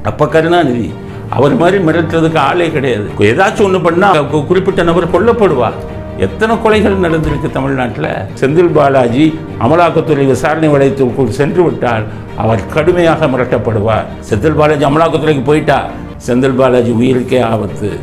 அப்போ கருணாநிதி அவர் மாதிரி மிரட்டுறதுக்கு ஆளே கிடையாது ஏதாச்சும் ஒன்று பண்ணால் குறிப்பிட்ட நபர் கொல்லப்படுவார் எத்தனை கொலைகள் நடந்திருக்கு தமிழ்நாட்டில் செந்தில் பாலாஜி அமலாக்கத்துறை விசாரணை வளையத்திற்குள் சென்று விட்டால் அவர் கடுமையாக மிரட்டப்படுவார் செந்தில் பாலாஜி அமலாக்கத்துறைக்கு போயிட்டா செந்தில் பாலாஜி உயிருக்கே ஆபத்து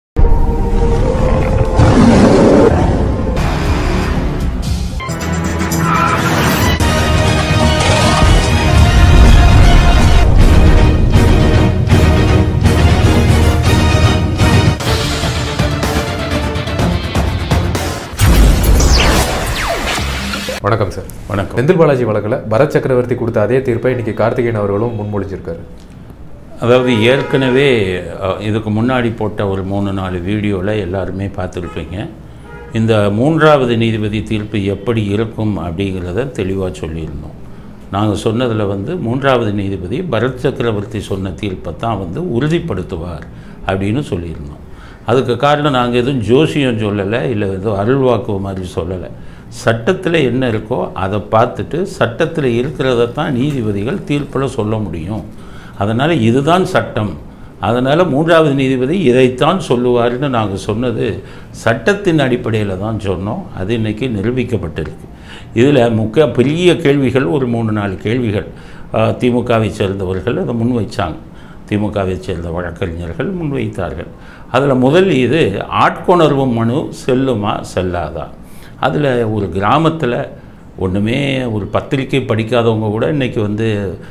வணக்கம் சார் வணக்கம் செந்தில் பாலாஜி வழக்கில் பரத் சக்கரவர்த்தி கொடுத்த அதே தீர்ப்பை இன்னைக்கு கார்த்திகேயன் அவர்களும் முன்மொழிஞ்சிருக்காரு அதாவது ஏற்கனவே அஹ், இதுக்கு முன்னாடி போட்ட ஒரு மூணு நாலு வீடியோவில் எல்லாருமே பார்த்துருப்பீங்க இந்த மூன்றாவது நீதிபதி தீர்ப்பு எப்படி இருக்கும் அப்படிங்கிறத தெளிவாக சொல்லியிருந்தோம் நாங்கள் சொன்னதில் வந்து மூன்றாவது நீதிபதி பரத் சக்கரவர்த்தி சொன்ன தீர்ப்பை தான் வந்து உறுதிப்படுத்துவார் அப்படின்னு சொல்லியிருந்தோம் அதுக்கு காரணம் நாங்கள் எதுவும் ஜோசியம் சொல்லலை இல்லை எதுவும் அருள்வாக்கு மாதிரி சொல்லலை சட்டத்தில் என்ன இருக்கோ அதை பார்த்துட்டு சட்டத்தில் இருக்கிறத தான் நீதிபதிகள் தீர்ப்பில் சொல்ல முடியும் அதனால் இதுதான் சட்டம் அதனால் மூன்றாவது நீதிபதி இதைத்தான் சொல்லுவார்னு நாங்கள் சொன்னது சட்டத்தின் அடிப்படையில் தான் சொன்னோம் அது இன்றைக்கி நிரூபிக்கப்பட்டிருக்கு இதில் முக்கிய பெரிய கேள்விகள் ஒரு மூணு நாலு கேள்விகள் அஹ், திமுகவை சேர்ந்தவர்கள் அதை முன்வைச்சாங்க திமுகவை சேர்ந்த வழக்கறிஞர்கள் முன்வைத்தார்கள் அதில் முதல் இது ஆட்கொணர்வு மனு செல்லுமா செல்லாதா அதில் ஒரு கிராமத்தில் ஒன்றுமே ஒரு பத்திரிக்கை படிக்காதவங்க கூட இன்றைக்கி வந்து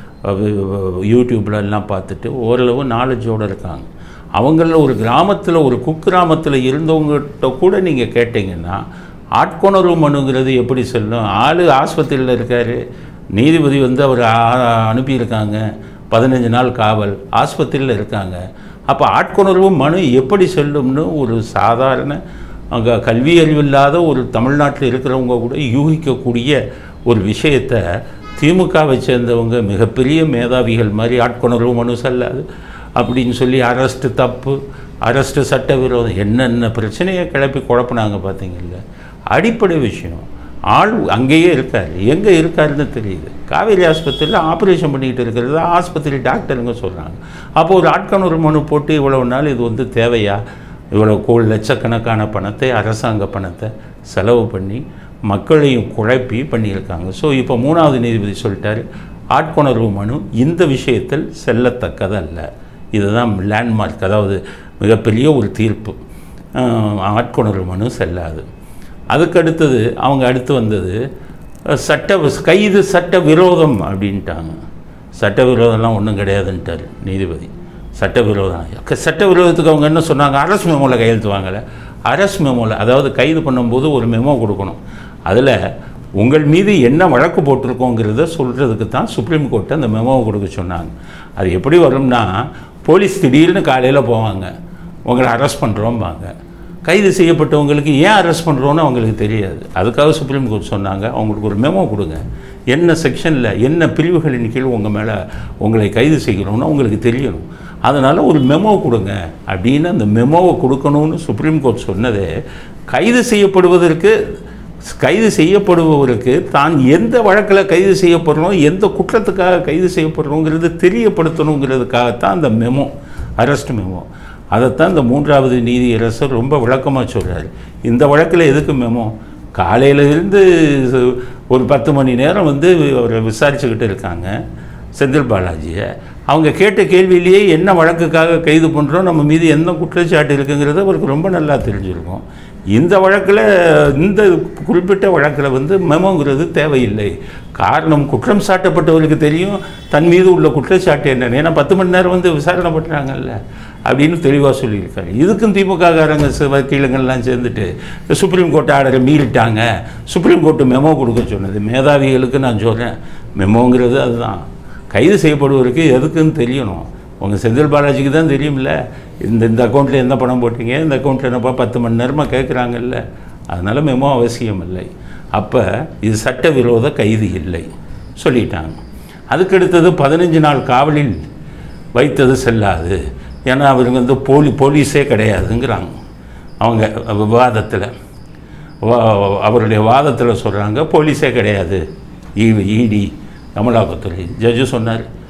யூடியூப்ல எல்லாம் பார்த்துட்டு ஓரளவு நாலேஜோடு இருக்காங்க அவங்கள ஒரு கிராமத்தில் ஒரு குக்கிராமத்தில் இருந்தவங்ககிட்ட கூட நீங்கள் கேட்டிங்கன்னா ஆட்கொணர்வு மனுங்கிறது எப்படி செல்லும் ஆள் ஆஸ்பத்திரியில் இருக்கார் நீதிபதி வந்து அவர் ஆ- அனுப்பியிருக்காங்க பதினஞ்சு நாள் காவல் ஆஸ்பத்திரியில் இருக்காங்க அப்போ ஆட்கொணர்வு மனு எப்படி செல்லும்னு ஒரு சாதாரண அங்கே கல்வி அறிவில்லாத ஒரு தமிழ்நாட்டில் இருக்கிறவங்க கூட யூகிக்கக்கூடிய ஒரு விஷயத்தை திமுகவை சேர்ந்தவங்க மிகப்பெரிய மேதாவிகள் மாதிரி ஆட்கொணர்வு மனு செல்லாது அப்படின்னு சொல்லி அரெஸ்ட்டு தப்பு அரெஸ்ட்டு சட்டவிரோதம் என்னென்ன பிரச்சனையை கிளப்பி குழப்பினாங்க பார்த்தீங்கல்ல அடிப்படை விஷயம் ஆள் அங்கேயே இருக்கார் எங்கே இருக்காருன்னு தெரியுது காவேரி ஆஸ்பத்திரியில் ஆப்ரேஷன் பண்ணிக்கிட்டு இருக்கிறது ஆஸ்பத்திரி டாக்டருங்க சொல்கிறாங்க அப்போ ஒரு ஆட்கொணர்வு மனு போட்டு இவ்வளவு நாள் இது வந்து தேவையா இவ்வளோ கோல் லட்சக்கணக்கான பணத்தை அரசாங்க பணத்தை செலவு பண்ணி மக்களையும் குழப்பி பண்ணியிருக்காங்க ஸோ இப்போ மூணாவது நீதிபதி சொல்லிட்டாரு ஆட்கொணர்வு மனு இந்த விஷயத்தில் செல்லத்தக்கதல்ல இதுதான் லேண்ட்மார்க் அதாவது மிகப்பெரிய ஒரு தீர்ப்பு ஆஹ், ஆட்கொணர்வு மனு செல்லாது அதுக்கு அடுத்தது அவங்க அடுத்து வந்தது அஹ், சட்ட விஸ்- கைது சட்ட விரோதம் அப்படின்ட்டாங்க சட்ட விரோதம்லாம் ஒன்றும் கிடையாதுன்ட்டார் நீதிபதி சட்டவிரோதம் க- சட்டவிரோதத்துக்கு அவங்க என்ன சொன்னாங்க அரசு மெமோவில் கையெழுத்து வாங்கலை அரசு மெமோவில் அதாவது கைது பண்ணும்போது ஒரு மெமோ கொடுக்கணும் அதில் உங்கள் மீது என்ன வழக்கு போட்டிருக்கோங்கிறத சொல்கிறதுக்கு தான் சுப்ரீம் கோர்ட்டு அந்த மெமோவை கொடுக்க சொன்னாங்க அது எப்படி வரும்னா போலீஸ் திடீர்னு காலையில் போவாங்க உங்களை அரெஸ்ட் பண்ணுறோம்பாங்க கைது செய்யப்பட்டவங்களுக்கு ஏன் அரெஸ்ட் பண்ணுறோன்னு அவங்களுக்கு தெரியாது அதுக்காக சுப்ரீம் கோர்ட் சொன்னாங்க அவங்களுக்கு ஒரு மெமோ கொடுங்க என்ன செக்ஷனில் என்ன பிரிவுகளின் கீழ் உங்கள் மேலே உங்களை கைது செய்கிறோம்னு உங்களுக்கு தெரியணும் அதனால் ஒரு மெமோ கொடுங்க அப்படின்னு அந்த மெமோவை கொடுக்கணும்னு சுப்ரீம் கோர்ட் சொன்னதே கைது செய்யப்படுவதற்கு கைது செய்யப்படுபவருக்கு தான் எந்த வழக்கில் கைது செய்யப்படுறோம் எந்த குற்றத்துக்காக கைது செய்யப்படுறோங்கிறது தெரியப்படுத்தணுங்கிறதுக்காகத்தான் அந்த மெமோ அரெஸ்ட் மெமோ அதைத்தான் இந்த மூன்றாவது நீதியரசர் ரொம்ப விளக்கமாக சொல்றாரு இந்த வழக்கில் எதுக்கு மெமோ காலையில இருந்து ஒரு பத்து மணி நேரம் வந்து அவரை விசாரிச்சுக்கிட்டு இருக்காங்க செந்தில் பாலாஜியை அவங்க கேட்ட கேள்வியிலேயே என்ன வழக்குக்காக கைது பண்ணுறோம் நம்ம மீது என்ன குற்றச்சாட்டு இருக்குங்கிறது அவருக்கு ரொம்ப நல்லா தெரிஞ்சிருக்கும் இந்த வழக்கில் இந்த குறிப்பிட்ட வழக்கில் வந்து மெமோங்கிறது தேவையில்லை காரணம் குற்றம் சாட்டப்பட்டவருக்கு தெரியும் தன் மீது உள்ள குற்றச்சாட்டு என்னன்னு ஏன்னா பத்து மணி நேரம் வந்து விசாரணை பண்ணுறாங்கல்ல அப்படின்னு தெளிவாக சொல்லியிருக்காரு இதுக்கும் திமுககாரங்க ச- வக்கீலுங்கள்லாம் சேர்ந்துட்டு சுப்ரீம் கோர்ட் ஆர்டரை மீறிட்டாங்க சுப்ரீம் கோர்ட்டு மெமோ கொடுக்க சொன்னது மேதாவிகளுக்கு நான் சொல்கிறேன் மெமோங்கிறது அதுதான் கைது செய்யப்படுவருக்கு எதுக்குன்னு தெரியணும் உங்கள் செந்தில் பாலாஜிக்கு தான் தெரியும்ல இந்த இந்த அக்கௌண்ட்டில் என்ன பணம் போட்டீங்க இந்த அக்கௌண்ட்டில் என்னப்பா பத்து மணி நேரமாக கேட்குறாங்கல்ல அதனால் மெமோ அவசியம் இல்லை அப்போ இது சட்டவிரோத கைது இல்லை சொல்லிட்டாங்க அதுக்கடுத்தது பதினஞ்சு நாள் காவலில் வைத்தது செல்லாது ஏன்னா அவருக்கு வந்து போலி போலீஸே கிடையாதுங்கிறாங்க அவங்க விவாதத்தில் அவருடைய வாதத்தில் சொல்கிறாங்க போலீஸே கிடையாது இடி அமலாக்கத்துறை ஜட்ஜு சொன்னார்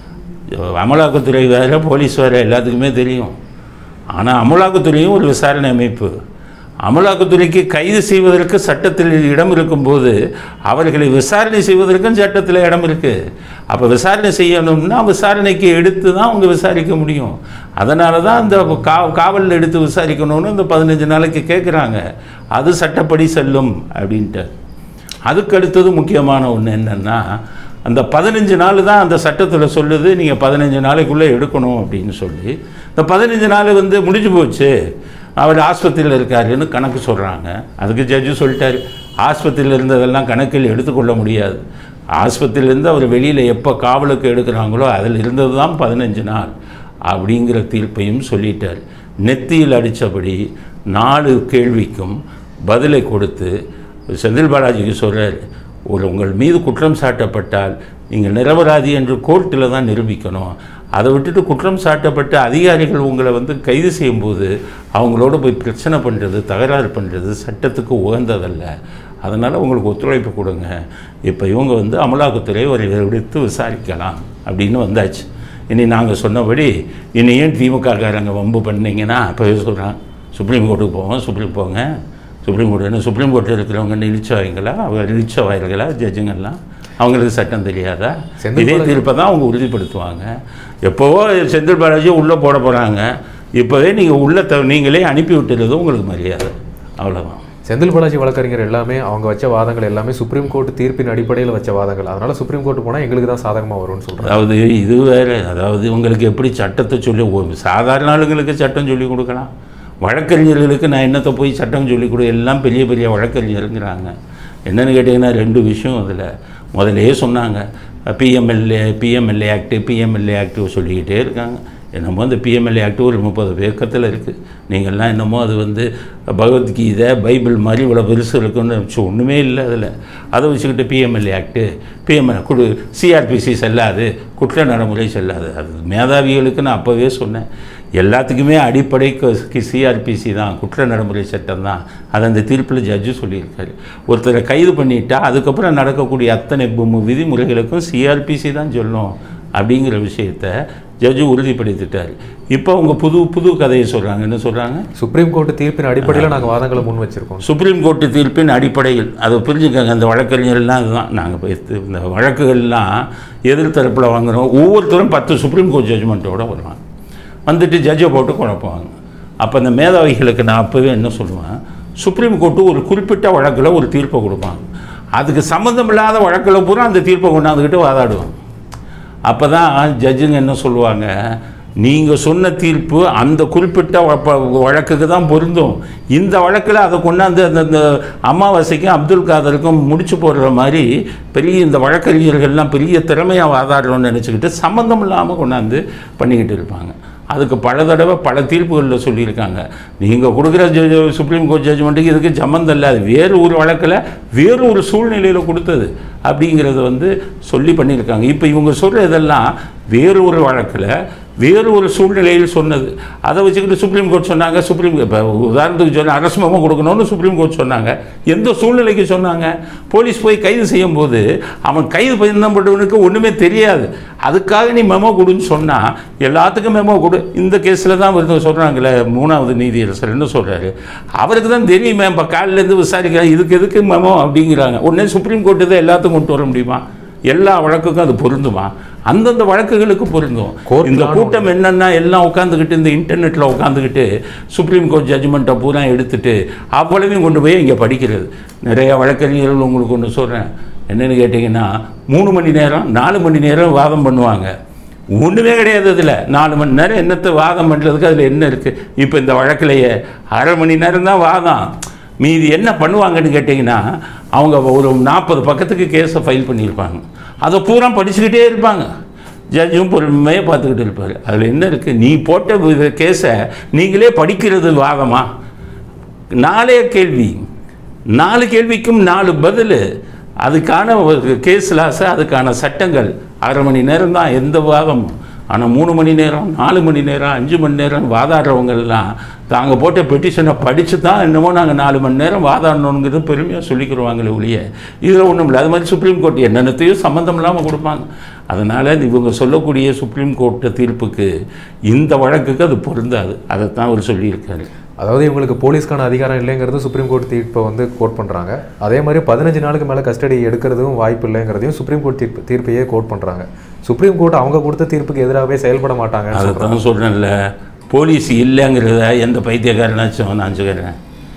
அமலாக்கத்துறை வேறு போலீஸ் வேறு எல்லாத்துக்குமே தெரியும் ஆனால் அமலாக்கத்துறையும் ஒரு விசாரணை அமைப்பு அமலாக்கத்துறைக்கு கைது செய்வதற்கு சட்டத்தில் இடம் இருக்கும்போது அவர்களை விசாரணை செய்வதற்கும் சட்டத்தில் இடம் இருக்குது அப்போ விசாரணை செய்யணும்னா விசாரணைக்கு எடுத்து தான் அவங்க விசாரிக்க முடியும் அதனால தான் அந்த கா காவலில் எடுத்து விசாரிக்கணும்னு இந்த பதினஞ்சு நாளைக்கு கேட்குறாங்க அது சட்டப்படி செல்லும் அப்படின்ட்டு அதுக்கு அடுத்தது முக்கியமான ஒன்று என்னென்னா அந்த பதினஞ்சு நாள் தான் அந்த சட்டத்தில் சொல்லுது நீங்கள் பதினஞ்சு நாளைக்குள்ளே எடுக்கணும் அப்படின்னு சொல்லி இந்த பதினஞ்சு நாள் வந்து முடிஞ்சு போச்சு அவர் ஆஸ்பத்திரியில் இருக்காருன்னு கணக்கு சொல்கிறாங்க அதுக்கு ஜட்ஜு சொல்லிட்டாரு ஆஸ்பத்திரியில் இருந்ததெல்லாம் கணக்கில் எடுத்துக்கொள்ள முடியாது ஆஸ்பத்திரியிலேருந்து அவர் வெளியில் எப்போ காவலுக்கு எடுக்கிறாங்களோ அதில் இருந்தது தான் பதினஞ்சு நாள் அப்படிங்கிற தீர்ப்பையும் சொல்லிட்டார் நெத்தியில் அடித்தபடி நாலு கேள்விக்கும் பதிலை கொடுத்து செந்தில் பாலாஜிக்கு சொல்கிறார் ஒரு உங்கள் மீது குற்றம் சாட்டப்பட்டால் நீங்கள் நிரபராதி என்று கோர்ட்டில் தான் நிரூபிக்கணும் அதை விட்டுட்டு குற்றம் சாட்டப்பட்ட அதிகாரிகள் உங்களை வந்து கைது செய்யும்போது அவங்களோட போய் பிரச்சனை பண்ணுறது தகராறு பண்ணுறது சட்டத்துக்கு உகந்ததல்ல அதனால் உங்களுக்கு ஒத்துழைப்பு கொடுங்க இப்போ இவங்க வந்து அமலாக்கத்துறை ஒரு எடுத்து விசாரிக்கலாம் அப்படின்னு வந்தாச்சு இனி நாங்கள் சொன்னபடி இனி ஏன் திமுககாரங்க வம்பு பண்ணீங்கன்னா அப்போவே சொல்கிறான் சுப்ரீம் கோர்ட்டுக்கு போவோம் சுப்ரீம் போங்க சுப்ரீம் கோர்ட் என்ன சுப்ரீம் கோர்ட்டில் இருக்கிறவங்க இழிச்சவாய்களா அவங்க இழிச்சவாய்களா ஜட்ஜுங்கெல்லாம் அவங்களுக்கு சட்டம் தெரியாதா செந்தில் இதே தீர்ப்பை தான் அவங்க உறுதிப்படுத்துவாங்க எப்போவோ செந்தில் பாலாஜி உள்ளே போட போகிறாங்க இப்போவே நீங்கள் உள்ள த நீங்களே அனுப்பி விட்டுறது உங்களுக்கு மரியாதை அவ்வளோதான் செந்தில் பாலாஜி வழக்கறிஞர் எல்லாமே அவங்க வச்ச வாதங்கள் எல்லாமே சுப்ரீம் கோர்ட் தீர்ப்பின் அடிப்படையில் வச்ச வாதங்கள் அதனால சுப்ரீம் கோர்ட் போனால் எங்களுக்கு தான் சாதகமாக வரும்னு சொல்கிறாங்க அதாவது இது வேறு அதாவது உங்களுக்கு எப்படி சட்டத்தை சொல்லி ஒரு சாதாரண ஆளுங்களுக்கு சட்டம் சொல்லி கொடுக்கலாம் வழக்கறிஞர்களுக்கு நான் என்னத்தை போய் சட்டம் சொல்லி கொடு எல்லாம் பெரிய பெரிய வழக்கறிஞருங்கிறாங்க என்னென்னு கேட்டிங்கன்னா ரெண்டு விஷயம் அதில் முதல்லயே சொன்னாங்க PMLA PMLA act PMLA act சொல்லிக்கிட்டே இருக்காங்க என்னமோ அந்த பிஎம்எல்ஏ ஆக்டு ஒரு முப்பது பேக்கத்தில் இருக்குது நீங்கள்லாம் என்னமோ அது வந்து பகவத்கீதை பைபிள் மாதிரி இவ்வளோ பெருசு இருக்குன்னு வச்சு ஒன்றுமே இல்லை அதில் அதை வச்சுக்கிட்டு பிஎம்எல்ஏ ஆக்டு பிஎம்எல் குடு சிஆர்பிசி செல்லாது குற்ற நடைமுறை செல்லாது அது மேதாவிகளுக்கு நான் அப்போவே சொன்னேன் எல்லாத்துக்குமே அடிப்படை சிஆர்பிசி தான் குற்ற நடைமுறை சட்டம் தான் அது அந்த தீர்ப்பில் ஜட்ஜு சொல்லியிருக்காரு ஒருத்தரை கைது பண்ணிட்டா அதுக்கப்புறம் நடக்கக்கூடிய அத்தனை பு- விதிமுறைகளுக்கும் சிஆர்பிசி தான் சொல்லும் அப்படிங்கிற விஷயத்த ஜட்ஜு உறுதிப்படுத்திட்டார் இப்போ அவங்க புது புது கதையை சொல்கிறாங்க என்ன சொல்கிறாங்க சுப்ரீம் கோர்ட் தீர்ப்பின் அடிப்படையில் நாங்கள் வாதங்களை முன் வச்சிருக்கோம் சுப்ரீம் கோர்ட்டு தீர்ப்பின் அடிப்படையில் அதை புரிஞ்சுக்கங்க அந்த வழக்கறிஞர்லாம் அதுதான் நாங்கள் போய் தி- இந்த வழக்குகள்லாம் எதிர்த்தரப்பில் வாங்குறோம் ஒவ்வொருத்தரும் பத்து சுப்ரீம் கோர்ட் ஜட்ஜ்மெண்ட்டோட வருவாங்க வந்துட்டு ஜட்ஜை போட்டு குழப்புவாங்க அப்போ அந்த மேதாவிகளுக்கு நான் அப்போவே என்ன சொல்லுவேன் சுப்ரீம் கோர்ட்டு ஒரு குறிப்பிட்ட வழக்கில் ஒரு தீர்ப்பை கொடுப்பாங்க அதுக்கு சம்மந்தமில்லாத வழக்கில் பூரா அந்த தீர்ப்பை கொண்டாந்துக்கிட்டு வாதாடுவாங்க அப்போ தான் ஜட்ஜுங்க என்ன சொல்லுவாங்க நீங்கள் சொன்ன தீர்ப்பு அந்த குறிப்பிட்ட வ- ப- வழக்குக்கு தான் பொருந்தும் இந்த வழக்கில் அதை கொண்டாந்து அந்த அந்த அமாவாசைக்கும் அப்துல் காதருக்கும் முடிச்சு போடுற மாதிரி பெரிய இந்த வழக்கறிஞர்கள்லாம் பெரிய திறமையாக வாதாடுறோம்னு நினச்சிக்கிட்டு சம்மந்தம் இல்லாமல் கொண்டாந்து பண்ணிக்கிட்டு இருப்பாங்க அதுக்கு பல தடவை பல தீர்ப்புகளில் சொல்லியிருக்காங்க நீங்கள் கொடுக்குற ஜ சுப்ரீம் கோர்ட் ஜட்ஜ்மெண்ட்டுக்கு இதுக்கு சம்மந்தம் இல்லை அது வேறு ஒரு வழக்கில் வேறு ஒரு சூழ்நிலையில் கொடுத்தது அப்படிங்கிறத வந்து சொல்லி பண்ணியிருக்காங்க இப்போ இவங்க சொல்கிற இதெல்லாம் வேறு ஒரு வழக்கில் வேறு ஒரு சூழ்நிலையில் சொன்னது அதை வச்சுக்கிட்டு சுப்ரீம் கோர்ட் சொன்னாங்க சுப்ரீம் இப்போ உதாரணத்துக்கு சொன்ன அரசு மெமோ கொடுக்கணும்னு சுப்ரீம் கோர்ட் சொன்னாங்க எந்த சூழ்நிலைக்கு சொன்னாங்க போலீஸ் போய் கைது செய்யும் போது அவன் கைது பண்ணப்பட்டவனுக்கு ஒன்றுமே தெரியாது அதுக்காக நீ மெமோ கொடுன்னு சொன்னால் எல்லாத்துக்கும் மெமோ கொடு இந்த கேஸில் தான் வந்து சொல்கிறாங்களே மூணாவது நீதியரசர் என்ன சொல்கிறாரு அவருக்கு தான் தெரியுமே இப்போ காலிலேருந்து விசாரிக்கிறேன் இதுக்கு எதுக்கு மெமோ அப்படிங்கிறாங்க உடனே சுப்ரீம் கோர்ட்டு தான் எல்லாத்துக்கும் கொண்டு வர முடியுமா எல்லா வழக்குக்கும் அது பொருந்துமா அந்தந்த வழக்குகளுக்கு பொருந்தும் Court இந்த law கூட்டம் என்னன்னா எல்லாம் உட்காந்துக்கிட்டு இந்த இன்டர்நெட்டில் உட்காந்துக்கிட்டு சுப்ரீம் கோர்ட் ஜட்ஜ்மெண்ட்டை பூரா எடுத்துட்டு அவ்வளவையும் கொண்டு போய் இங்கே படிக்கிறது நிறைய வழக்கறிஞர்கள் உங்களுக்கு ஒன்று சொல்கிறேன் என்னன்னு கேட்டிங்கன்னா மூணு மணி நேரம் நாலு மணி நேரம் வாதம் பண்ணுவாங்க ஒன்றுமே கிடையாது அதில் நாலு மணி நேரம் என்னத்தை வாதம் பண்ணுறதுக்கு அதில் என்ன இருக்குது இப்போ இந்த வழக்கிலேயே அரை மணி நேரம் தான் வாதம் மீதி என்ன பண்ணுவாங்கன்னு கேட்டிங்கன்னா அவங்க ஒரு நாற்பது பக்கத்துக்கு கேஸை ஃபைல் பண்ணியிருப்பாங்க அதை பூரா படிச்சுக்கிட்டே இருப்பாங்க ஜட்ஜும் பொறுமையாக பார்த்துக்கிட்டு இருப்பார் அதில் என்ன இருக்குது நீ போட்ட கேஸை நீங்களே படிக்கிறது வாதமா நாலே கேள்வி நாலு கேள்விக்கும் நாலு பதில் அதுக்கான ஒரு கேஸ் லாஸை அதுக்கான சட்டங்கள் அரை மணி நேரம் தான் எந்த வாதமும் ஆனால் மூணு மணி நேரம் நாலு மணி நேரம் அஞ்சு மணி நேரம் வாதாடுறவங்கெல்லாம் தாங்க போட்ட பெட்டிஷனை படித்து தான் என்னமோ நாங்கள் நாலு மணி நேரம் வாதாடணுங்கிறது பெருமையாக சொல்லிக்கிறவாங்களே ஒழிய இதில் ஒன்றும் இல்லை அது மாதிரி சுப்ரீம் கோர்ட் என்னென்னத்தையும் சம்மந்தம் இல்லாமல் கொடுப்பாங்க அதனால் இவங்க சொல்லக்கூடிய சுப்ரீம் கோர்ட்டு தீர்ப்புக்கு இந்த வழக்குக்கு அது பொருந்தாது அதைத்தான் அவர் சொல்லியிருக்காரு அதாவது இவங்களுக்கு போலீஸ்க்கான அதிகாரம் இல்லைங்கிறது சுப்ரீம் கோர்ட் தீர்ப்பை வந்து கோட் பண்ணுறாங்க அதே மாதிரி பதினஞ்சு நாளுக்கு மேலே கஸ்டடி எடுக்கிறதும் வாய்ப்பு இல்லைங்கிறதையும் சுப்ரீம் கோர்ட் தீர்ப்பு தீர்ப்பையே கோட் பண்ணுறாங்க சுப்ரீம் கோர்ட் அவங்க கொடுத்த தீர்ப்புக்கு எதிராகவே செயல்பட மாட்டாங்கன்னு அதை சொல்றாங்க. தான் சொல்கிறேன்ல போலீஸ் இல்லைங்கிறத எந்த பைத்தியக்காரனாச்சும் நான் சொல்கிறேன்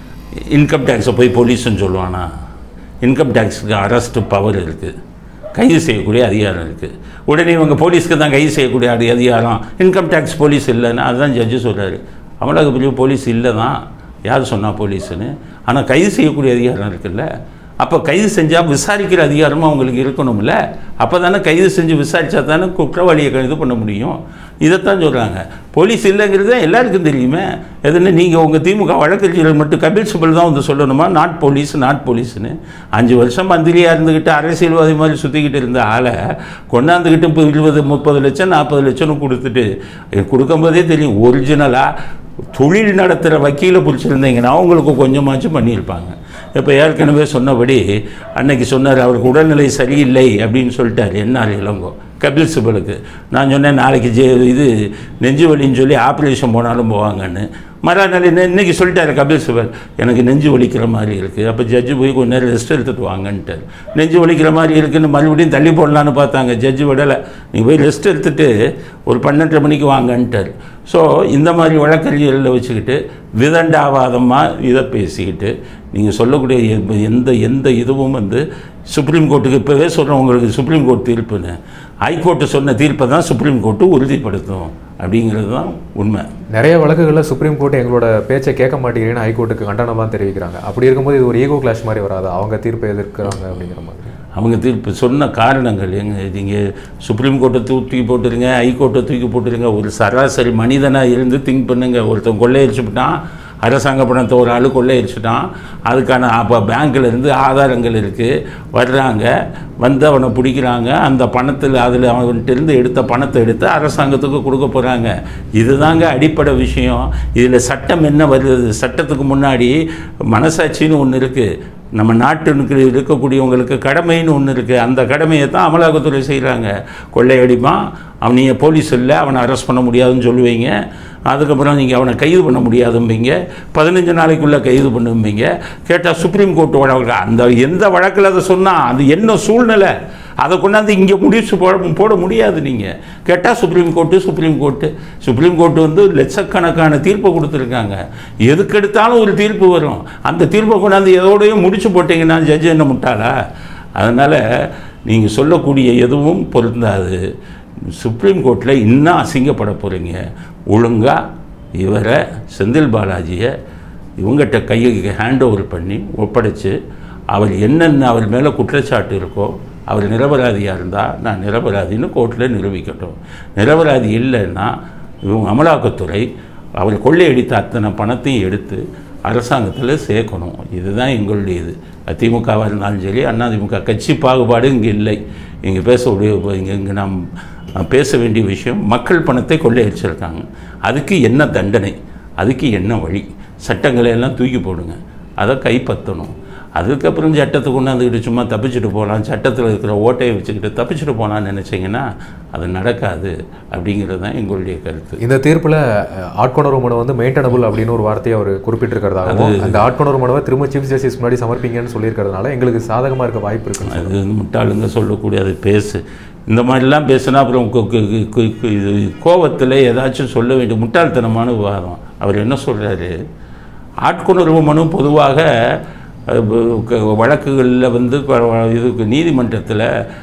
இன்கம் டேக்ஸை போய் போலீஸ்னு சொல்லுவானா இன்கம் டேக்ஸுக்கு அரெஸ்ட் பவர் இருக்குது கைது செய்யக்கூடிய அதிகாரம் இருக்குது உடனே இவங்க போலீஸ்க்கு தான் கைது செய்யக்கூடிய அதி- அதிகாரம் இன்கம் டேக்ஸ் போலீஸ் இல்லைன்னா அதுதான் ஜட்ஜு சொல்கிறாரு அமலாக்க பிரிவு போலீஸ் இல்லை தான் யார் சொன்னா போலீஸ்னு ஆனால் கைது செய்யக்கூடிய அதிகாரம் இருக்குல்ல அப்போ கைது செஞ்சால் விசாரிக்கிற அதிகாரமும் அவங்களுக்கு இருக்கணும்ல அப்போ தானே கைது செஞ்சு விசாரித்தா தானே குற்றவாளியை இது பண்ண முடியும் இதைத்தான் சொல்கிறாங்க போலீஸ் இல்லைங்கிறது எல்லாருக்கும் தெரியுமே எதுன்னு நீங்கள் உங்கள் திமுக வழக்கறிஞர்கள் மட்டும் கபில் சிபல் தான் வந்து சொல்லணுமா நாட் போலீஸ் நாட் போலீஸ்னு அஞ்சு வருஷம் மந்திரியாக இருந்துக்கிட்டு அரசியல்வாதி மாதிரி சுற்றிக்கிட்டு இருந்த ஆளை கொண்டாந்துக்கிட்டு இப்போ இருபது முப்பது லட்சம் நாற்பது லட்சம்னு கொடுத்துட்டு இது கொடுக்கும்போதே தெரியும் ஒரிஜினலாக தொழில் நடத்துகிற வக்கீலை பிடிச்சிருந்தீங்கன்னா அவங்களுக்கு கொஞ்சமாச்சும் பண்ணியிருப்பாங்க இப்போ ஏற்கனவே சொன்னபடி அன்னைக்கு சொன்னார் அவருக்கு உடல்நிலை சரியில்லை அப்படின்னு சொல்லிட்டார் என்ஆர் இளங்கோ கபில் சிபலுக்கு நான் சொன்னேன் நாளைக்கு ஜே இது நெஞ்சு வலின்னு சொல்லி ஆப்ரேஷன் போனாலும் போவாங்கன்னு மறுநாள் இன்ன- இன்னைக்கு சொல்லிட்டாரு கபில் சிபல் எனக்கு நெஞ்சு வலிக்கிற மாதிரி இருக்குது அப்போ ஜட்ஜு போய் கொஞ்ச நேரம் ரெஸ்ட் எடுத்துட்டு வாங்கன்ட்டார் நெஞ்சு வலிக்கிற மாதிரி இருக்குன்னு மறுபடியும் தள்ளி போடலான்னு பார்த்தாங்க ஜட்ஜு விடலை நீங்கள் போய் ரெஸ்ட் எடுத்துட்டு ஒரு பன்னெண்டரை மணிக்கு வாங்கன்ட்டார் ஸோ இந்த மாதிரி வழக்கறிஞர்களை வச்சுக்கிட்டு விதண்டாவாதமாக இதை பேசிக்கிட்டு நீங்கள் சொல்லக்கூடிய எ- எந்த எந்த இதுவும் வந்து சுப்ரீம் கோர்ட்டுக்கு இப்போவே சொல்கிறேன் உங்களுக்கு சுப்ரீம் கோர்ட் தீர்ப்புன்னு ஹைகோர்ட்டு சொன்ன தீர்ப்பை தான் சுப்ரீம் கோர்ட்டு உறுதிப்படுத்தும் அப்படிங்கிறது தான் உண்மை நிறைய வழக்குகளில் சுப்ரீம் கோர்ட் எங்களோட பேச்சை கேட்க மாட்டேங்கிறேன்னு ஹைகோர்ட்டுக்கு கண்டனமாக தெரிவிக்கிறாங்க அப்படி இருக்கும்போது இது ஒரு ஈகோ கிளாஷ் மாதிரி வராது அவங்க தீர்ப்பை எதிர்க்கிறாங்க அப்படிங்கிற மாதிரி அவங்க தீர்ப்பு சொன்ன காரணங்கள் எங்க நீங்கள் சுப்ரீம் கோர்ட்டை தூக்கி போட்டுருங்க ஹைகோர்ட்டை தூக்கி போட்டுருங்க ஒரு சராசரி மனிதனாக இருந்து திங்க் பண்ணுங்க ஒருத்தன் கொள்ளையடிச்சுட்டான் அரசாங்க பணத்தை ஒரு ஆளு கொள்ளையடிச்சுட்டான் அதுக்கான அப்போ பேங்க்கில் இருந்து ஆதாரங்கள் இருக்குது வர்றாங்க வந்து அவனை பிடிக்கிறாங்க அந்த பணத்தில் அதில் அவன்கிட்ட இருந்து எடுத்த பணத்தை எடுத்து அரசாங்கத்துக்கு கொடுக்க போகிறாங்க இதுதாங்க அடிப்படை விஷயம் இதில் சட்டம் என்ன வருது சட்டத்துக்கு முன்னாடி மனசாட்சின்னு ஒன்று இருக்குது நம்ம நாட்டுக்கு இருக்கக்கூடியவங்களுக்கு கடமைன்னு ஒன்று இருக்குது அந்த கடமையை தான் அமலாக்கத்துறை செய்கிறாங்க கொள்ளையடிப்பான் அவன் நீங்கள் போலீஸ் இல்லை அவனை அரெஸ்ட் பண்ண முடியாதுன்னு சொல்லுவீங்க அதுக்கப்புறம் நீங்கள் அவனை கைது பண்ண முடியாதும்பீங்க பதினஞ்சு நாளைக்குள்ளே கைது பண்ணும்பீங்க கேட்டால் சுப்ரீம் கோர்ட் வழக்கு அந்த எந்த வழக்கில் அதை சொன்னால் அது என்ன சூழ்நிலை அதை கொண்டாந்து இங்கே முடிச்சு போட போட முடியாது நீங்கள் கேட்டால் supreme court supreme court supreme court வந்து லட்சக்கணக்கான தீர்ப்பை கொடுத்துருக்காங்க எதுக்கெடுத்தாலும் ஒரு தீர்ப்பு வரும் அந்த தீர்ப்பை கொண்டாந்து எதோடையும் முடிச்சு போட்டிங்கன்னா ஜட்ஜ் என்ன முட்டாளா அதனால் நீங்கள் சொல்லக்கூடிய எதுவும் பொருந்தாது சுப்ரீம் கோர்ட்டில் இன்னும் அசிங்கப்பட போகிறீங்க ஒழுங்காக இவரை செந்தில் பாலாஜியை இவங்ககிட்ட கையை ஹேண்ட் ஓவர் பண்ணி ஒப்படைச்சு அவர் என்னென்ன அவர் மேலே குற்றச்சாட்டு இருக்கோ அவர் நிரபராதியாக இருந்தால் நான் நிரபராதின்னு கோர்ட்டில் நிரூபிக்கட்டும் நிரபராதி இல்லைன்னா இவங்க அமலாக்கத்துறை அவர் கொள்ளையடித்த அத்தனை பணத்தையும் எடுத்து அரசாங்கத்தில் சேர்க்கணும் இதுதான் எங்களுடைய இது திமுகவாக இருந்தாலும் சரி அதிமுக கட்சி பாகுபாடு இங்கே இல்லை இங்கே பேசக்கூடிய இங்கே இங்கே நாம் பேச வேண்டிய விஷயம் மக்கள் பணத்தை கொள்ளையடிச்சிருக்காங்க அதுக்கு என்ன தண்டனை அதுக்கு என்ன வழி சட்டங்களை எல்லாம் தூக்கி போடுங்க அதை கைப்பற்றணும் அதுக்கப்புறம் சட்டத்தை கொண்டாந்துக்கிட்டு சும்மா தப்பிச்சுட்டு போகலாம் சட்டத்தில் இருக்கிற ஓட்டையை வச்சுக்கிட்டு தப்பிச்சுட்டு போகலான்னு நினச்சிங்கன்னா அது நடக்காது அப்படிங்கிறது தான் எங்களுடைய கருத்து இந்த தீர்ப்பில் அஹ், ஆட்கொணர்வு மனு வந்து மெயின்டனபிள் அப்படின்னு ஒரு வார்த்தையை அவர் குறிப்பிட்டிருக்கிறதாகவும் அந்த ஆட்கொணர்வு மனுவை திரும்ப சீஃப் ஜஸ்டிஸ் முன்னாடி சமர்ப்பிங்கன்னு சொல்லியிருக்கிறதுனால எங்களுக்கு சாதகமாக இருக்க வாய்ப்பு இருக்குன்னு அது வந்து முட்டாளுங்க சொல்லக்கூடிய அது பேசு இந்த மாதிரிலாம் பேசுனா அப்புறம் கு- கு- கு- கு- கு- இது கோவத்தில் ஏதாச்சும் சொல்ல வேண்டிய முட்டாள்தனமான விவாதம் அவர் என்ன சொல்கிறாரு ஆட்கொணர்வு மனு பொதுவாக அஹ், ப- க- வழக்குகளில் வந்து ப- இதுக்கு நீதிமன்றத்தில்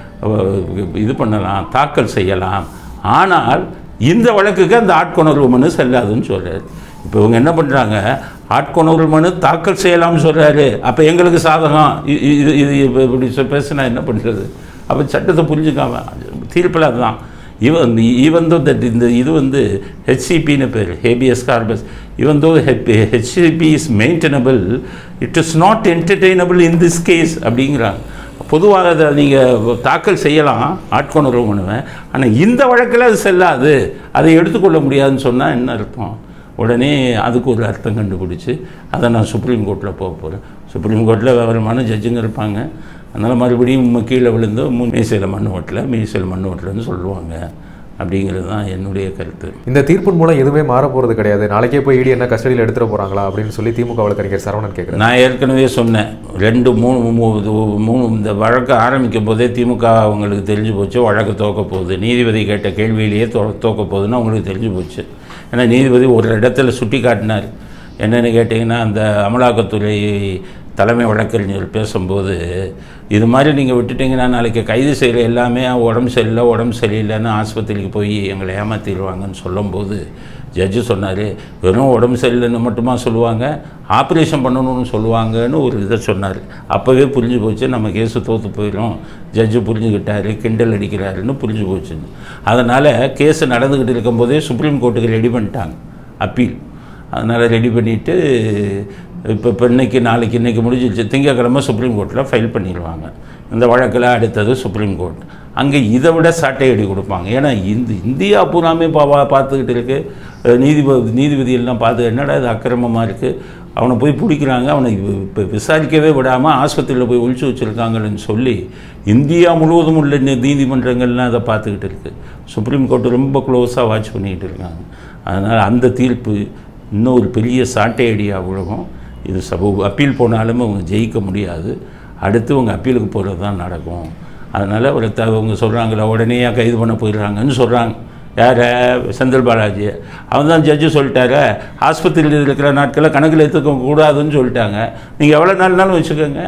இது பண்ணலாம் தாக்கல் செய்யலாம் ஆனால் இந்த வழக்குக்கு அந்த ஆட்கொணர்வு மனு செல்லாதுன்னு சொல்கிறார் இப்போ இவங்க என்ன பண்ணுறாங்க ஆட்கொணர்வு மனு தாக்கல் செய்யலாம்னு சொல்கிறாரு அப்போ எங்களுக்கு சாதகம் இ- இ- இது இது இப்ப இப்படி சொ- பேசினா என்ன பண்ணுறது அப்போ சட்டத்தை புரிஞ்சுக்காம தீர்ப்பில் அதுதான் இவன் ஈவன் தோ தட் இந்த இது வந்து ஹெச்சிபின்னு பேர் habeas corpus even though HCP is maintainable it is not entertainable in this case அப்படிங்கிறாங்க பொதுவாக அதை நீங்கள் தாக்கல் செய்யலாம் ஆட்கொணர்வு பண்ணுவேன் ஆனால் இந்த வழக்கில் அது செல்லாது அதை எடுத்துக்கொள்ள முடியாதுன்னு சொன்னால் என்ன அர்த்தம் உடனே அதுக்கு ஒரு அர்த்தம் கண்டுபிடிச்சி அதை நான் சுப்ரீம் கோர்ட்டில் போக போகிறேன் சுப்ரீம் கோர்ட்டில் விவரமான ஜட்ஜுங்க இருப்பாங்க அதனால் மறுபடியும் கீழே விழுந்து மு- மீசையில் மண் ஓட்டல மீசையில் மண் ஓட்டலன்னு சொல்லுவாங்க அப்படிங்கிறது தான் என்னுடைய கருத்து இந்த தீர்ப்பின் மூலம் எதுவுமே மாற போறது கிடையாது நாளைக்கே போய் இடி என்ன கஸ்டடியில் எடுத்துட போறாங்களா அப்படின்னு சொல்லி திமுக வழக்கறிஞர் சரவணன் கேட்குறாரு நான் ஏற்கனவே சொன்னேன் ரெண்டு மூணு மூ- மூணு இந்த வழக்கு ஆரம்பிக்கும் போதே திமுக அவங்களுக்கு தெரிஞ்சு போச்சு வழக்கு தோக்க போகுது நீதிபதி கேட்ட கேள்வியிலேயே தோ தோக்க போகுதுன்னு அவங்களுக்கு தெரிஞ்சு போச்சு ஏன்னா நீதிபதி ஒரு இடத்துல சுட்டி காட்டினார் என்னென்னு கேட்டிங்கன்னா அந்த அமலாக்கத்துறை தலைமை வழக்கறிஞர் பேசும்போது இது மாதிரி நீங்கள் விட்டுட்டீங்கன்னா நாளைக்கு கைது செய்கிற எல்லாமே உடம்பு சரியில்லை உடம்பு சரியில்லைன்னு ஆஸ்பத்திரிக்கு போய் எங்களை ஏமாற்றிடுவாங்கன்னு சொல்லும்போது ஜட்ஜு சொன்னார் வெறும் உடம்பு சரியில்லைன்னு மட்டுமா சொல்லுவாங்க ஆப்ரேஷன் பண்ணணும்னு சொல்லுவாங்கன்னு ஒரு இதை சொன்னார் அப்போவே புரிஞ்சு போச்சு நம்ம கேஸு தோற்று போயிடும் ஜட்ஜு புரிஞ்சுக்கிட்டாரு கிண்டல் அடிக்கிறாருன்னு புரிஞ்சு போச்சுன்னு அதனால் கேஸு நடந்துக்கிட்டு இருக்கும்போதே சுப்ரீம் கோர்ட்டுக்கு ரெடி பண்ணிட்டாங்க அப்பீல் அதனால் ரெடி பண்ணிவிட்டு இப்போ இப்போ இன்னைக்கு நாளைக்கு இன்றைக்கி முடிஞ்சிச்சு திங்கக்கிழமை சுப்ரீம் கோர்ட்டில் ஃபைல் பண்ணிடுவாங்க இந்த வழக்கில் அடுத்தது சுப்ரீம் கோர்ட் அங்கே இதை விட சாட்டை அடி கொடுப்பாங்க ஏன்னா இந்த இந்தியா பூராமே பா பா- பார்த்துக்கிட்டு இருக்கு அஹ் நீதிபதி நீதிபதி எல்லாம் பார்த்து என்னடா இது அக்கிரமமாக இருக்குது அவனை போய் பிடிக்கிறாங்க அவனை இப்போ விசாரிக்கவே விடாமல் ஆஸ்பத்திரியில் போய் ஒழிச்சு வச்சுருக்காங்கன்னு சொல்லி இந்தியா முழுவதும் உள்ள நி- நீதிமன்றங்கள்லாம் அதை பார்த்துக்கிட்டு இருக்குது சுப்ரீம் கோர்ட் ரொம்ப க்ளோஸாக வாட்ச் பண்ணிக்கிட்டு இருக்காங்க அதனால் அந்த தீர்ப்பு இன்னும் ஒரு பெரிய சாட்டை அடியாக விழுகும் இது சப அப்பீல் போனாலும் அவங்க ஜெயிக்க முடியாது அடுத்து அவங்க அப்பீலுக்கு போகிறது தான் நடக்கும் அதனால் ஒரு த அவங்க சொல்கிறாங்களா உடனே கைது பண்ண போயிடுறாங்கன்னு சொல்கிறாங்க யார் செந்தில் பாலாஜி அவன் தான் ஜட்ஜு சொல்லிட்டாரு ஆஸ்பத்திரியில் இருக்கிற நாட்களை கணக்கில் எடுத்துக்க கூடாதுன்னு சொல்லிட்டாங்க நீங்கள் எவ்வளோ நாள்னாலும் வச்சுக்கோங்க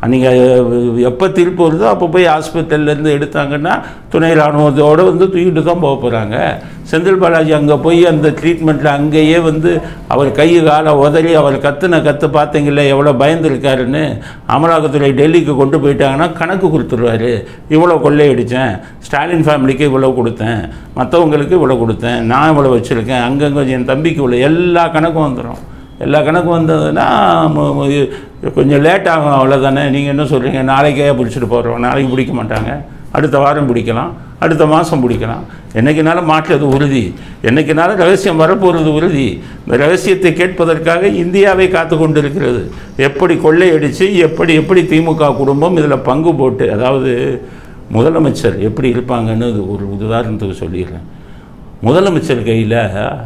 நீங்கள் எப்போ தீர்ப்பு வருதோ அப்போ போய் ஆஸ்பத்திரியிலேருந்து எடுத்தாங்கன்னா துணை இராணுவத்தோடு வந்து தூக்கிட்டு தான் போக போகிறாங்க செந்தில் பாலாஜி அங்கே போய் அந்த ட்ரீட்மெண்ட்டில் அங்கேயே வந்து அவர் கை காலை உதறி அவர் கத்துன கற்று பார்த்தீங்களே எவ்வளோ பயந்துருக்காருன்னு அமலாக்கத்துறை டெல்லிக்கு கொண்டு போயிட்டாங்கன்னா கணக்கு கொடுத்துருவாரு இவ்வளோ கொள்ளையடித்தேன் ஸ்டாலின் ஃபேமிலிக்கு இவ்வளோ கொடுத்தேன் மற்றவங்களுக்கு இவ்வளோ கொடுத்தேன் நான் இவ்வளோ வச்சுருக்கேன் அங்கங்கே என் தம்பிக்கு இவ்வளோ எல்லா கணக்கும் வந்துடும் எல்லா கணக்கும் வந்ததுன்னா மு- மு- கொஞ்சம் லேட் ஆகும் அவ்வளோதானே நீங்கள் என்ன சொல்கிறீங்க நாளைக்கே பிடிச்சிட்டு போகிறோம் நாளைக்கு பிடிக்க மாட்டாங்க அடுத்த வாரம் பிடிக்கலாம் அடுத்த மாதம் பிடிக்கலாம் என்னைக்குனாலும் மாற்றுறது உறுதி என்னைக்குனாலும் ரகசியம் வரப்போகிறது உறுதி இந்த ரகசியத்தை கேட்பதற்காக இந்தியாவை காத்து கொண்டிருக்கிறது எப்படி கொள்ளையடித்து எப்படி எப்படி திமுக குடும்பம் இதில் பங்கு போட்டு அதாவது முதலமைச்சர் எப்படி இருப்பாங்கன்னு இது ஒரு உதாரணத்துக்கு சொல்லிடுறேன் முதலமைச்சர் கையில்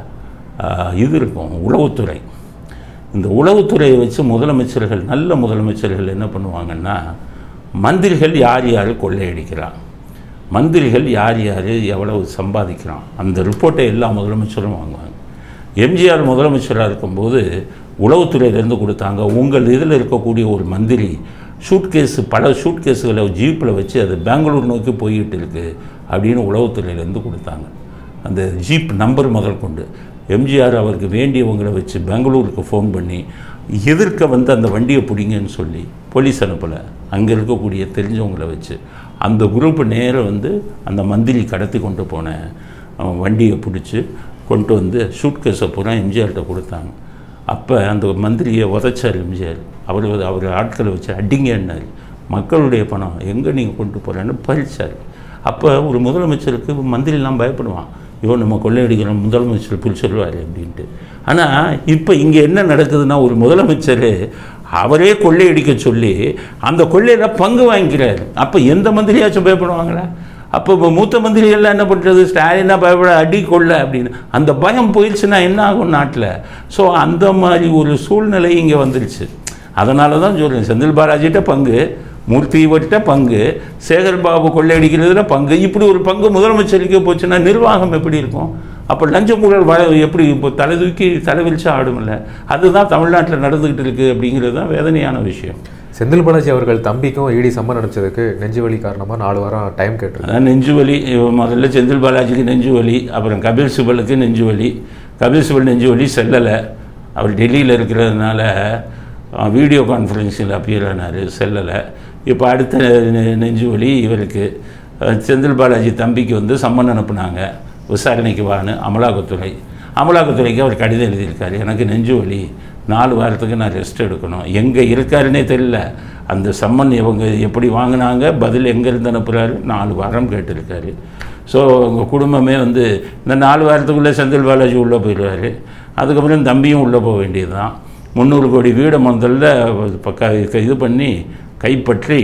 இது இருக்கும் உளவுத்துறை இந்த உளவுத்துறையை வச்சு முதலமைச்சர்கள் நல்ல முதலமைச்சர்கள் என்ன பண்ணுவாங்கன்னா மந்திரிகள் யார் யார் கொள்ளையடிக்கிறான் மந்திரிகள் யார் யார் எவ்வளவு சம்பாதிக்கிறான் அந்த ரிப்போர்ட்டை எல்லா முதலமைச்சரும் வாங்குவாங்க எம்ஜிஆர் முதலமைச்சராக இருக்கும்போது உளவுத்துறையிலேருந்து கொடுத்தாங்க உங்கள் இதில் இருக்கக்கூடிய ஒரு மந்திரி ஷூட்கேஸ் பல ஷூட்கேஸுகளை ஜீப்பில் வச்சு அது பெங்களூர் நோக்கி போய்கிட்டு இருக்கு அப்படின்னு உளவுத்துறையிலேருந்து கொடுத்தாங்க அந்த ஜீப் நம்பர் முதல் கொண்டு எம்ஜிஆர் அவருக்கு வேண்டியவங்களை வச்சு பெங்களூருக்கு ஃபோன் பண்ணி எதிர்க்க வந்து அந்த வண்டியை பிடிங்கன்னு சொல்லி போலீஸ் அனுப்பலை அங்கே இருக்கக்கூடிய தெரிஞ்சவங்கள வச்சு அந்த குரூப் நேரம் வந்து அந்த மந்திரி கடத்தி கொண்டு போன அவன் வண்டியை பிடிச்சி கொண்டு வந்து ஷூட்கேஸை பூரா எம்ஜிஆர்கிட்ட கொடுத்தாங்க அப்போ அந்த மந்திரியை உதைச்சார் எம்ஜிஆர் அவர் அவர் ஆட்களை வச்சு அடிங்கன்னாரு மக்களுடைய பணம் எங்கே நீங்கள் கொண்டு போகிறேன்னு பறிச்சார் அப்போ ஒரு முதலமைச்சருக்கு மந்திரிலாம் பயப்படுவான் ஐயோ நம்ம கொள்ளையடிக்கிற முதலமைச்சர் பிடிச்சிருவார் அப்படின்ட்டு ஆனால் இப்போ இங்கே என்ன நடக்குதுன்னா ஒரு முதலமைச்சர் அவரே கொள்ளையடிக்க சொல்லி அந்த கொள்ளையில் பங்கு வாங்கிக்கிறாரு அப்போ எந்த மந்திரியாச்சும் பயப்படுவாங்களா அப்போ இப்போ மூத்த மந்திரிகள்லாம் என்ன பண்ணுறது ஸ்டாலினா பயப்பட அடி கொள்ள அப்படின்னு அந்த பயம் போயிடுச்சுன்னா என்ன ஆகும் நாட்டில் ஸோ அந்த மாதிரி ஒரு சூழ்நிலை இங்கே வந்துருச்சு அதனால தான் சொல்கிறேன் செந்தில் பாலாஜிட்ட பங்கு மூர்த்திவர்கிட்ட பங்கு சேகர் பாபு கொள்ளையடிக்கிறதுல பங்கு இப்படி ஒரு பங்கு முதலமைச்சருக்கு போச்சுன்னா நிர்வாகம் எப்படி இருக்கும் அப்போ லஞ்ச ஊழல் வ எப்படி இப்போ தலை தூக்கி தலை விரிச்சு ஆடுமில்ல அதுதான் தமிழ்நாட்டில் நடந்துக்கிட்டு இருக்கு அப்படிங்கிறது தான் வேதனையான விஷயம் செந்தில் பாலாஜி அவர்கள் தம்பிக்கும் இடி சம்மன் அனுப்பிச்சதுக்கு நெஞ்சு வலி காரணமாக நாலு வாரம் டைம் கேட்டிருக்காங்க அதான் நெஞ்சு வலி இவன் முதல்ல செந்தில் பாலாஜிக்கு நெஞ்சு வலி அப்புறம் கபில் சிபலுக்கு நெஞ்சு வலி கபில் சிபல் நெஞ்சு வலி செல்லலை அவர் டெல்லியில் இருக்கிறதுனால அஹ், வீடியோ கான்ஃபரன்ஸில் அப்பியர் ஆனார் செல்லலை இப்போ அடுத்த நெ- நெஞ்சு வலி இவருக்கு அஹ், செந்தில் பாலாஜி தம்பிக்கு வந்து சம்மன் அனுப்புனாங்க விசாரணைக்கு வான்னு அமலாக்கத்துறை அமலாக்கத்துறைக்கு அவர் கடிதம் எழுதியிருக்காரு எனக்கு நெஞ்சு வலி நாலு வாரத்துக்கு நான் ரெஸ்ட் எடுக்கணும் எங்கே இருக்காருன்னே தெரியல அந்த சம்மன் இவங்க எப்படி வாங்கினாங்க பதில் எங்கேருந்து அனுப்புகிறாரு நாலு வாரம் கேட்டிருக்காரு ஸோ உங்கள் குடும்பமே வந்து இந்த நாலு வாரத்துக்குள்ளே செந்தில் பாலாஜி உள்ளே போயிடுவார் அதுக்கப்புறம் தம்பியும் உள்ளே போக வேண்டியது தான் முந்நூறு கோடி வீடை முதல்ல பக்க இது பண்ணி கைப்பற்றி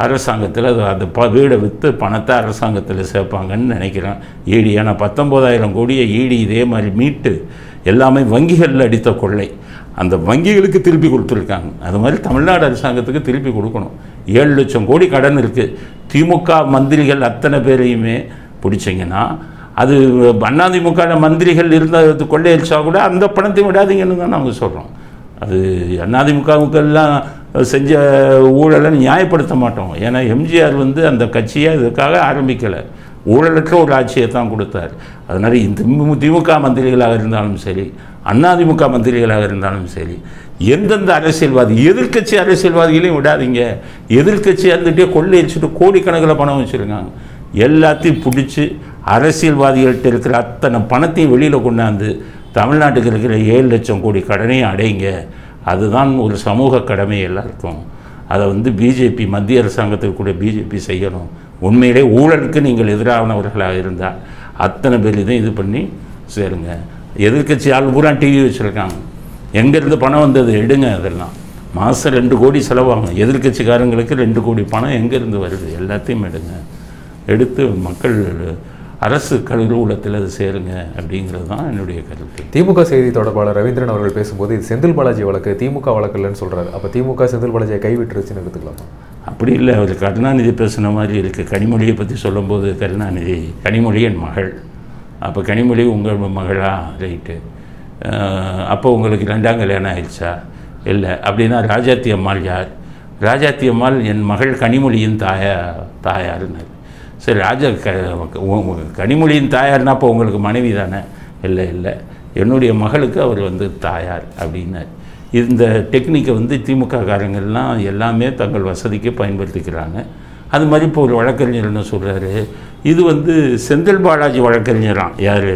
அரசாங்கத்தில் அது அந்த ப வீடை விற்று பணத்தை அரசாங்கத்தில் சேர்ப்பாங்கன்னு நினைக்கிறேன் ஈடி ஏன்னா பத்தொம்போதாயிரம் கோடியை ஈடி இதே மாதிரி மீட்டு எல்லாமே வங்கிகளில் அடித்த கொள்ளை அந்த வங்கிகளுக்கு திருப்பி கொடுத்துருக்காங்க அது மாதிரி தமிழ்நாடு அரசாங்கத்துக்கு திருப்பி கொடுக்கணும் ஏழு லட்சம் கோடி கடன் இருக்குது திமுக மந்திரிகள் அத்தனை பேரையுமே பிடிச்சிங்கன்னா அது அதிமுக மந்திரிகள் இருந்த கொள்ளையடிச்சா கூட அந்த பணத்தை விடாதீங்கன்னு தான் நாங்கள் சொல்கிறோம் அது அதிமுகவுக்கெல்லாம் செஞ்ச ஊழலை நியாயப்படுத்த மாட்டோம் ஏன்னா எம்ஜிஆர் வந்து அந்த கட்சியை இதுக்காக ஆரம்பிக்கலை ஊழலற்ற ஒரு ஆட்சியை தான் கொடுத்தார் அதனால் இந்த திமு- திமுக மந்திரிகளாக இருந்தாலும் சரி அதிமுக மந்திரிகளாக இருந்தாலும் சரி எந்தெந்த அரசியல்வாதி எதிர்க்கட்சி அரசியல்வாதிகளையும் விடாதீங்க எதிர்க்கட்சி இருந்துகிட்டே கொள்ளையடிச்சுட்டு கோடிக்கணக்கில் பணம் வச்சுருக்காங்க எல்லாத்தையும் பிடிச்சி அரசியல்வாதிகள்கிட்ட இருக்கிற அத்தனை பணத்தையும் வெளியில் கொண்டாந்து தமிழ்நாட்டுக்கு இருக்கிற ஏழு லட்சம் கோடி கடனையும் அடைங்க அதுதான் ஒரு சமூக கடமை எல்லாருக்கும் அதை வந்து பிஜேபி மத்திய அரசாங்கத்துக்கு கூட பிஜேபி செய்யணும் உண்மையிலே ஊழலுக்கு நீங்கள் எதிரானவர்களாக இருந்தால் அத்தனை பேர் இதையும் இது பண்ணி சேருங்க எதிர்க்கட்சி ஆள் பூரா டிவி வச்சுருக்காங்க எங்கேருந்து பணம் வந்தது எடுங்க அதெல்லாம் மாதம் ரெண்டு கோடி செலவாகும் எதிர்க்கட்சிக்காரங்களுக்கு ரெண்டு கோடி பணம் எங்கேருந்து வருது எல்லாத்தையும் எடுங்க எடுத்து மக்கள் அரசு கருவூலத்தில் அது சேருங்க அப்படிங்கிறது தான் என்னுடைய கருத்து திமுக செய்தி தொடர்பாளர் ரவீந்திரன் அவர்கள் பேசும்போது இது செந்தில் பாலாஜி வழக்கு திமுக வழக்கு இல்லைன்னு சொல்றாரு அப்ப திமுக செந்தில் பாலாஜியை கைவிட்டுருச்சுன்னு எடுத்துக்கலாமா அப்படி இல்லை அவர் கருணாநிதி பேசுன மாதிரி இருக்குது கனிமொழியை பற்றி சொல்லும்போது கருணாநிதி கனிமொழி என் மகள் அப்போ கனிமொழி உங்கள் மகளா ரைட்டு அப்போ உங்களுக்கு ரெண்டாம் கல்யாணம் ஆயிடுச்சா இல்லை அப்படின்னா ராஜாத்தி அம்மாள் யார் ராஜாத்தி அம்மாள் என் மகள் கனிமொழியின் தாயா தாயாருன்னாரு சரி ராஜா க உ- உ- கனிமொழியின் தாயார்னா அப்போ உங்களுக்கு மனைவி தானே இல்லை இல்லை என்னுடைய மகளுக்கு அவர் வந்து தாயார் அப்படின்னார் இந்த டெக்னிக்கை வந்து திமுக காரங்கள்லாம் எல்லாமே தங்கள் வசதிக்கு பயன்படுத்திக்கிறாங்க அது மாதிரி இப்போ ஒரு வழக்கறிஞர் என்ன சொல்கிறாரு இது வந்து செந்தில் பாலாஜி வழக்கறிஞராம் யார்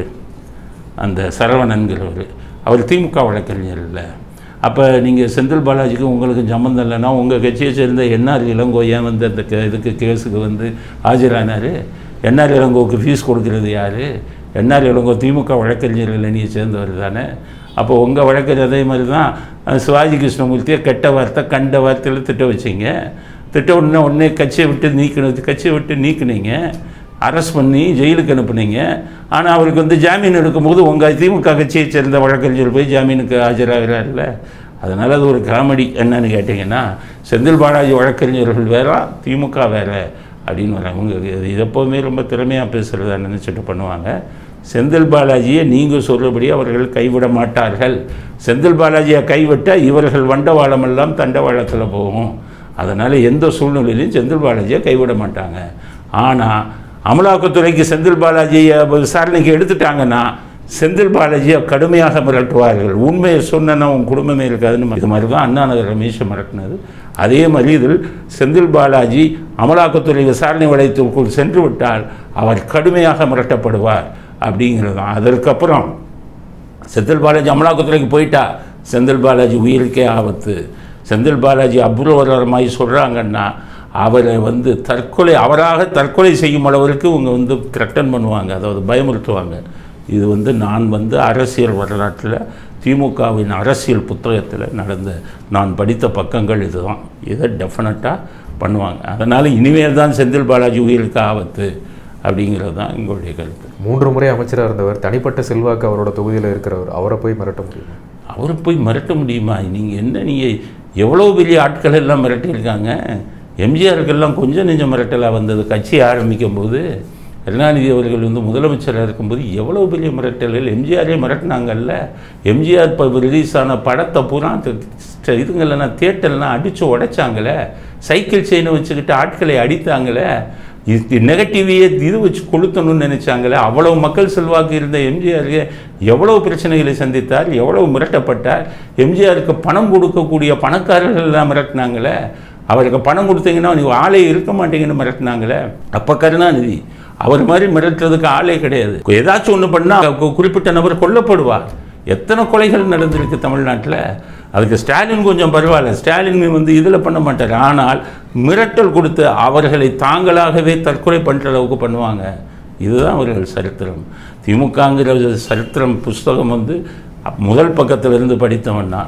அந்த சரவணன்கிறவர் அவர் திமுக வழக்கறிஞர் இல்லை அப்போ நீங்கள் செந்தில் பாலாஜிக்கு உங்களுக்கு சம்மந்தம் இல்லைன்னா உங்கள் கட்சியை சேர்ந்த என்ஆர் இளங்கோ ஏன் வந்து அந்த கே- இதுக்கு கேஸுக்கு வந்து ஆஜரானார் என்ஆர் இளங்கோவுக்கு ஃபீஸ் கொடுக்கறது யார் என்ஆர் இளங்கோ திமுக வழக்கறிஞர்கள் அணியை சேர்ந்தவர் தானே அப்போ உங்கள் வழக்கறிஞர் அதே மாதிரி தான் அஹ், சிவாஜி கிருஷ்ணமூர்த்தியை கெட்ட வார்த்தை கண்ட வார்த்தையில் திட்ட வச்சிங்க திட்ட உடனே உடனே கட்சியை விட்டு நீக்கணும் கட்சியை விட்டு நீக்குனீங்க அரெஸ்ட் பண்ணி ஜெயிலுக்கு அனுப்புனீங்க ஆனால் அவருக்கு வந்து ஜாமீன் எடுக்கும்போது உங்கள் திமுக கட்சியை சேர்ந்த வழக்கறிஞர் போய் ஜாமீனுக்கு ஆஜராகிறார்ல அதனால் அது ஒரு காமெடி என்னன்னு கேட்டிங்கன்னா செந்தில் பாலாஜி வழக்கறிஞர்கள் வேறா திமுக வேற அப்படின்னு வராங்க அவங்க இது எப்போவுமே ரொம்ப திறமையாக பேசுகிறதா நினச்சிட்டு பண்ணுவாங்க செந்தில் பாலாஜியை நீங்கள் சொல்கிறபடி அவர்கள் கைவிட மாட்டார்கள் செந்தில் பாலாஜியை கைவிட்டால் இவர்கள் வண்டவாளமெல்லாம் தண்டவாளத்தில் போகும் அதனால் எந்த சூழ்நிலையிலையும் செந்தில் பாலாஜியை கைவிட மாட்டாங்க ஆனால் அமலாக்கத்துறைக்கு செந்தில் பாலாஜியை விசாரணைக்கு எடுத்துட்டாங்கன்னா செந்தில் பாலாஜியை கடுமையாக மிரட்டுவார்கள் உண்மையை சொன்னா உன் குடும்பமே இருக்காதுன்னு இது மாதிரி தான் அண்ணா நகர் ரமேஷை மிரட்டினது அதே மாதிரி இதில் செந்தில் பாலாஜி அமலாக்கத்துறை விசாரணை வளையத்திற்குள் சென்று விட்டால் அவர் கடுமையாக மிரட்டப்படுவார் அப்படிங்கிறது தான் அதற்கப்புறம் செந்தில் பாலாஜி அமலாக்கத்துறைக்கு போயிட்டா செந்தில் பாலாஜி உயிருக்கே ஆபத்து செந்தில் பாலாஜி அபூர்வரமாய் சொல்கிறாங்கன்னா அவரை வந்து தற்கொலை அவராக தற்கொலை செய்யும் அளவிற்கு இவங்க வந்து த்ரெட்டன் பண்ணுவாங்க அதாவது பயமுறுத்துவாங்க இது வந்து நான் வந்து அரசியல் வரலாற்றில் திமுகவின் அரசியல் புத்தகத்தில் நடந்த நான் படித்த பக்கங்கள் இதுதான் இதை டெஃபினட்டாக பண்ணுவாங்க அதனால் இனிமேல் தான் செந்தில் பாலாஜி உயிருக்கு ஆபத்து அப்படிங்கிறது தான் எங்களுடைய கருத்து மூன்று முறை அமைச்சராக இருந்தவர் தனிப்பட்ட செல்வாக்கு அவரோட தொகுதியில் இருக்கிறவர் அவரை போய் மிரட்ட முடியுமா அவரை போய் மிரட்ட முடியுமா நீங்கள் என்ன நீங்கள் எவ்வளோ பெரிய ஆட்கள் எல்லாம் மிரட்டியிருக்காங்க எம்ஜிஆருக்கெல்லாம் கொஞ்சம் நெஞ்சம் மிரட்டலாக வந்தது கட்சி ஆரம்பிக்கும் போது கருணாநிதி அவர்கள் வந்து முதலமைச்சராக இருக்கும்போது எவ்வளோ பெரிய மிரட்டல்கள் எம்ஜிஆரே மிரட்டினாங்கல்ல எம்ஜிஆர் இப்போ ரிலீஸ் ஆன படத்தை பூரா த- இதுங்களெல்லாம் தேட்டர்லாம் அடித்து உடைச்சாங்களே சைக்கிள் செயினை வச்சுக்கிட்டு ஆட்களை அடித்தாங்களே இது நெகட்டிவையே இது வச்சு கொளுத்தணும்னு நினைச்சாங்களே அவ்வளவு மக்கள் செல்வாக்கு இருந்த எம்ஜிஆருக்கு எவ்வளவு பிரச்சனைகளை சந்தித்தார் எவ்வளவு மிரட்டப்பட்டார் எம்ஜிஆருக்கு பணம் கொடுக்கக்கூடிய பணக்காரர்கள் எல்லாம் மிரட்டினாங்களே அவருக்கு பணம் கொடுத்தீங்கன்னா நீ ஆளே இருக்க மாட்டீங்கன்னு மிரட்டினாங்களே அப்போ கருணாநிதி அவர் மாதிரி மிரட்டுறதுக்கு ஆளே கிடையாது ஏதாச்சும் ஒன்று பண்ணால் குறிப்பிட்ட நபர் கொல்லப்படுவார் எத்தனை கொலைகள் நடந்திருக்கு தமிழ்நாட்டில் அதுக்கு ஸ்டாலின் கொஞ்சம் பரவாயில்ல ஸ்டாலின் வந்து இதில் பண்ண மாட்டார் ஆனால் மிரட்டல் கொடுத்து அவர்களை தாங்களாகவே தற்கொலை பண்ணுற அளவுக்கு பண்ணுவாங்க இதுதான் அவர்கள் சரித்திரம் திமுகங்கிற சரித்திரம் புஸ்தகம் வந்து அப்- முதல் பக்கத்திலிருந்து படித்தவன் நான்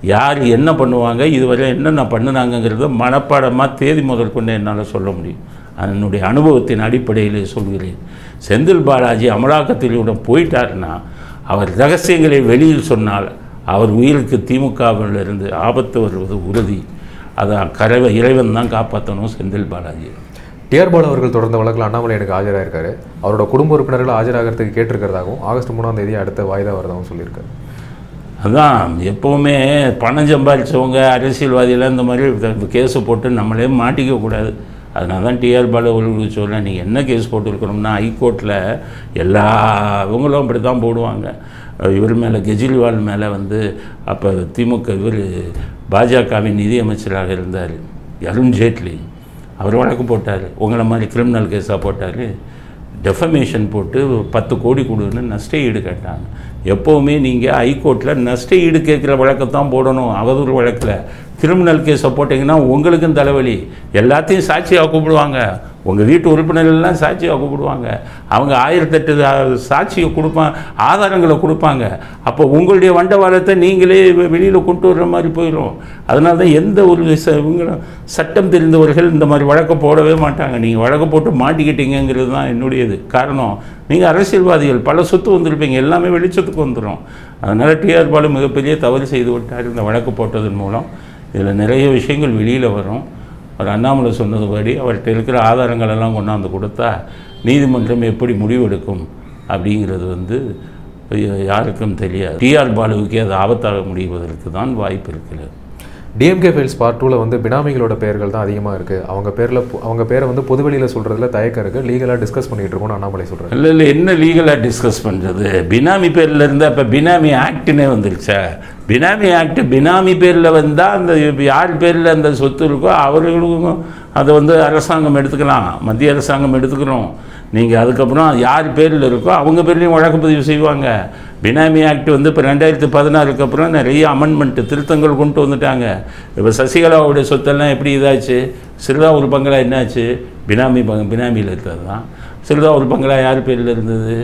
யார் என்ன பண்ணுவாங்க இதுவரை என்னென்ன பண்ணுனாங்கங்கிறத மனப்பாடமாக தேதி முதற்கொண்டு என்னால் சொல்ல முடியும் என்னுடைய அனுபவத்தின் அடிப்படையில் சொல்கிறேன் செந்தில் பாலாஜி அமலாக்கத்திலுடன் போயிட்டாருன்னா அவர் ரகசியங்களை வெளியில் சொன்னால் அவர் உயிருக்கு திமுகவிலிருந்து ஆபத்து வருவது உறுதி அதை கரவை இறைவன் தான் காப்பாற்றணும் செந்தில் பாலாஜி டிஆர் பாலு அவர்கள் தொடர்ந்த வழக்கில் அண்ணாமலை எனக்கு ஆஜராயிருக்காரு அவரோட குடும்ப உறுப்பினர்கள் ஆஜராகிறதுக்கு கேட்டிருக்கிறதாகவும் ஆகஸ்ட் மூணாம் தேதி அடுத்த வாய்தா வரதாகவும் சொல்லியிருக்காரு அதான் எப்போவுமே பணம் சம்பாதிச்சவங்க அரசியல்வாதியெல்லாம் இந்த மாதிரி கேஸை போட்டு நம்மளே மாட்டிக்க கூடாது அதனால தான் டிஆர் பாலு அவர்களுக்கு சொல்கிறேன் நீங்கள் என்ன கேஸ் போட்டிருக்கணும்னா ஹைகோர்ட்டில் எல்லா இவங்களும் அப்படி தான் போடுவாங்க இவர் மேலே கெஜ்ரிவால் மேலே வந்து அப்போ திமுக இவர் பாஜகவின் நிதியமைச்சராக இருந்தார் அருண் ஜேட்லி அவர் வழக்கு போட்டார் உங்களை மாதிரி கிரிமினல் கேஸாக போட்டார் டெஃபமேஷன் போட்டு பத்து கோடி கொடுன்னு நஷ்ட ஈடு கேட்டாங்க எப்போவுமே நீங்கள் ஹைகோர்ட்டில் நஷ்ட ஈடு கேட்குற வழக்கத்தான் போடணும் அவதூறு வழக்கில் கிரிமினல் கேஸை போட்டிங்கன்னா உங்களுக்கும் தலைவலி எல்லாத்தையும் சாட்சியாக கூப்பிடுவாங்க உங்கள் வீட்டு உறுப்பினர்கள்லாம் சாட்சியாக கூப்பிடுவாங்க அவங்க ஆயிரத்தெட்டு சாட்சியை கொடுப்பாங்க ஆதாரங்களை கொடுப்பாங்க அப்போ உங்களுடைய வண்டவாளத்தை நீங்களே வெளியில் கொண்டு வர்ற மாதிரி போயிடும் அதனால தான் எந்த ஒரு ச இவங்களும் சட்டம் தெரிந்தவர்கள் இந்த மாதிரி வழக்கு போடவே மாட்டாங்க நீங்கள் வழக்கு போட்டு மாட்டிக்கிட்டீங்கிறது தான் என்னுடையது காரணம் நீங்கள் அரசியல்வாதிகள் பல சொத்து வந்திருப்பீங்க எல்லாமே வெளிச்சத்துக்கு வந்துடும் அதனால் டிஆர் பாலு மிகப்பெரிய தவறு செய்து விட்டார் இந்த வழக்கு போட்டதன் மூலம் இதில் நிறைய விஷயங்கள் வெளியில் வரும் அவர் அண்ணாமலை சொன்னதுபடி அவர்கிட்ட இருக்கிற ஆதாரங்கள் எல்லாம் கொண்டாந்து கொடுத்தா நீதிமன்றம் எப்படி முடிவெடுக்கும் அப்படிங்கிறது வந்து யாருக்கும் தெரியாது டிஆர் பாலுவுக்கே அது ஆபத்தாக முடிவதற்கு தான் வாய்ப்பு இருக்கிறது டிஎம்கே ஃபைல்ஸ் பார்ட் டூவில் வந்து பினாமிகளோட பெயர்கள் தான் அதிகமாக இருக்குது அவங்க பேரில் அவங்க பேரை வந்து பொதுவெளியில் சொல்கிறதுல தயக்கம் இருக்குது லீகலாக டிஸ்கஸ் பண்ணிகிட்டு இருக்கோம்னு அண்ணாமலை சொல்கிறார் இல்லை இல்லை என்ன லீகலாக டிஸ்கஸ் பண்ணுறது பினாமி பேரில் இருந்தால் இப்போ பினாமி ஆக்டுனே வந்துருச்சா பினாமி ஆக்ட் பினாமி பேரில் வந்தால் அந்த யார் பேரில் அந்த சொத்து இருக்கோ அவர்களுக்கும் அதை வந்து அரசாங்கம் எடுத்துக்கலாம் மத்திய அரசாங்கம் எடுத்துக்கிறோம் நீங்கள் அதுக்கப்புறம் யார் பேரில் இருக்கோ அவங்க பேர்லேயும் வழக்கு பதிவு செய்வாங்க பினாமி ஆக்ட் வந்து இப்போ ரெண்டாயிரத்து பதினாறுக்கு அப்புறம் நிறைய அமெண்ட்மெண்ட்டு திருத்தங்கள் கொண்டு வந்துட்டாங்க இப்போ சசிகலாவுடைய சொத்தெல்லாம் எப்படி இதாச்சு சிறுதா ஒரு பங்களா என்னாச்சு பினாமி பங்க பினாமியில் இருக்கிறது தான் சிறுதா ஒரு பங்களா யார் பேரில் இருந்தது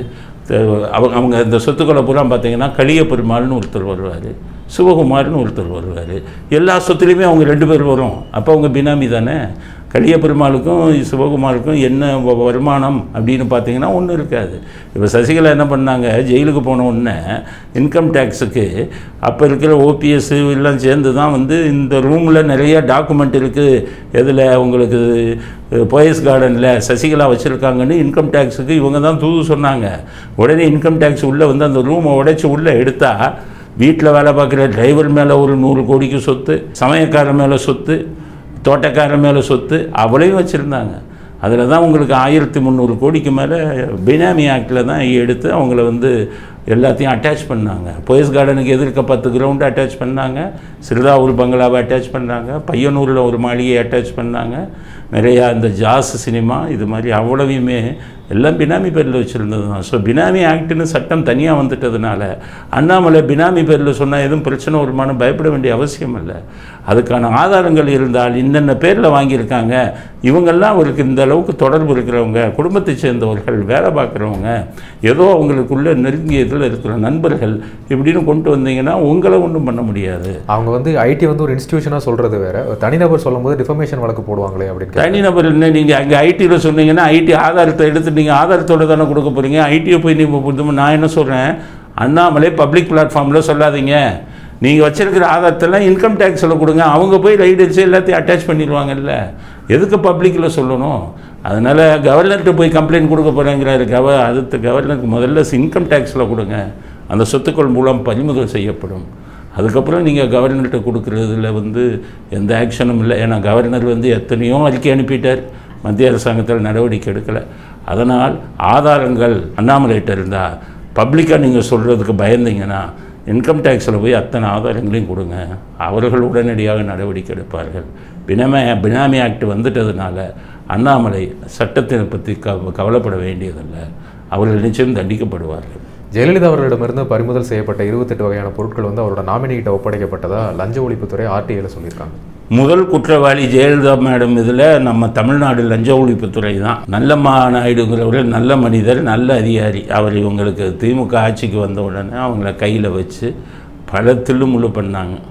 அவங்க அவங்க இந்த சொத்துக்களை பூரா பார்த்தீங்கன்னா களிய பெருமாள்னு ஒருத்தர் வருவார் சிவகுமார்னு ஒருத்தர் வருவார் எல்லா சொத்துலேயுமே அவங்க ரெண்டு பேர் வரும் அப்போ அவங்க பினாமி தானே கலிய பெருமாளுக்கும் சிவகுமாருக்கும் என்ன வ- வருமானம் அப்படின்னு பார்த்தீங்கன்னா ஒன்றும் இருக்காது இப்போ சசிகலா என்ன பண்ணாங்க ஜெயிலுக்கு போன உடனே இன்கம் டேக்ஸுக்கு அப்போ இருக்கிற ஓபிஎஸ் எல்லாம் சேர்ந்து தான் வந்து இந்த ரூமில் நிறைய டாக்குமெண்ட் இருக்குது எதில் உங்களுக்கு போயஸ் கார்டனில் சசிகலா வச்சுருக்காங்கன்னு இன்கம் டேக்ஸுக்கு இவங்க தான் தூது சொன்னாங்க உடனே இன்கம் டேக்ஸ் உள்ளே வந்து அந்த ரூமை உடைச்சி உள்ளே எடுத்தால் வீட்டில் வேலை பார்க்குற டிரைவர் மேலே ஒரு நூறு கோடிக்கு சொத்து சமயக்காரன் மேலே சொத்து தோட்டக்காரன் மேலே சொத்து அவளையும் வச்சுருந்தாங்க அதில் தான் உங்களுக்கு ஆயிரத்தி முந்நூறு கோடிக்கு மேலே பினாமி ஆக்டில் தான் எடுத்து அவங்கள வந்து எல்லாத்தையும் அட்டாச் பண்ணாங்க போயஸ் கார்டனுக்கு எதிர்க்க பத்து கிரவுண்டு அட்டாச் பண்ணாங்க சிறுதாவூர் பங்களாவை அட்டாச் பண்ணாங்க பையனூரில் ஒரு மாளிகையை அட்டாச் பண்ணாங்க நிறையா இந்த ஜாஸ் சினிமா இது மாதிரி அவ்வளவையுமே எல்லாம் பினாமி பேரில் வச்சுருந்தது தான் ஸோ பினாமி ஆக்ட்னு சட்டம் தனியாக வந்துட்டதுனால அண்ணாமலை பினாமி பேரில் சொன்னால் எதுவும் பிரச்சனை வருமானம் பயப்பட வேண்டிய அவசியம் இல்லை அதுக்கான ஆதாரங்கள் இருந்தால் இன்னென்ன பேரில் வாங்கியிருக்காங்க இவங்கெல்லாம் அவருக்கு இந்த அளவுக்கு தொடர்பு இருக்கிறவங்க குடும்பத்தை சேர்ந்தவர்கள் வேலை பார்க்குறவங்க ஏதோ அவங்களுக்குள்ள நெருங்கிய இதில் இருக்கிற நண்பர்கள் இப்படின்னு கொண்டு வந்தீங்கன்னா உங்களை ஒன்றும் பண்ண முடியாது அவங்க வந்து ஐடி வந்து ஒரு இன்ஸ்டியூஷனாக சொல்கிறது வேற ஒரு தனிநபர் சொல்லும்போது டிஃபமேஷன் வழக்கு போடுவாங்களே அப்படின்னு தனிநபர் என்ன நீங்கள் அங்கே ஐடியில் சொன்னீங்கன்னா ஐடி ஆதாரத்தை எடுத்து நீங்கள் ஆதாரத்தோட தானே கொடுக்க போகிறீங்க ஐடியை போய் நீங்கள் நான் என்ன சொல்கிறேன் அண்ணாமலை பப்ளிக் பிளாட்ஃபார்மில் சொல்லாதீங்க நீங்கள் வச்சிருக்கிற ஆதாரத்தெல்லாம் இன்கம் டேக்ஸில் கொடுங்க அவங்க போய் ரைடு அடிச்சு எல்லாத்தையும் அட்டாச் பண்ணிடுவாங்கல்ல எதுக்கு பப்ளிக்கில் சொல்லணும் அதனால் கவர்னர்கிட்ட போய் கம்ப்ளைண்ட் கொடுக்க போகிறேங்கிறாரு கவ அடுத்த கவர்னருக்கு முதல்ல இன்கம் டேக்ஸில் கொடுங்க அந்த சொத்துக்கள் மூலம் பறிமுதல் செய்யப்படும் அதுக்கப்புறம் நீங்கள் கவர்னர்கிட்ட கொடுக்குறதுல வந்து எந்த ஆக்ஷனும் இல்லை ஏன்னா கவர்னர் வந்து எத்தனையோ அறிக்கை அனுப்பிட்டார் மத்திய அரசாங்கத்தில் நடவடிக்கை எடுக்கலை அதனால் ஆதாரங்கள் அண்ணாமலைகிட்ட இருந்தால் பப்ளிக்காக நீங்கள் சொல்கிறதுக்கு பயந்தீங்கன்னா இன்கம் டேக்ஸில் போய் அத்தனை ஆதாரங்களையும் கொடுங்க அவர்கள் உடனடியாக நடவடிக்கை எடுப்பார்கள் பினாமி பினாமி ஆக்ட் வந்துட்டதுனால அண்ணாமலை சட்டத்தை பற்றி கவ கவலைப்பட வேண்டியதில்லை அவர்கள் நிச்சயம் தண்டிக்கப்படுவார்கள் ஜெயலலிதா அவர்களிடமிருந்து பறிமுதல் செய்யப்பட்ட இருபத்தெட்டு வகையான பொருட்கள் வந்து அவரோட நாமினிகிட்ட ஒப்படைக்கப்பட்டதா லஞ்ச ஒழிப்புத்துறை ஆர்டிஐல சொல்லியிருக்காங்க முதல் குற்றவாளி ஜெயலலிதா மேடம் இதில் நம்ம தமிழ்நாடு லஞ்ச ஒழிப்புத்துறை தான் நல்லம்மா நாயுடுங்கிறவர் நல்ல மனிதர் நல்ல அதிகாரி அவர் இவங்களுக்கு திமுக ஆட்சிக்கு வந்த உடனே அவங்கள கையில் வச்சு பல தில்லுமுள்ளு பண்ணாங்க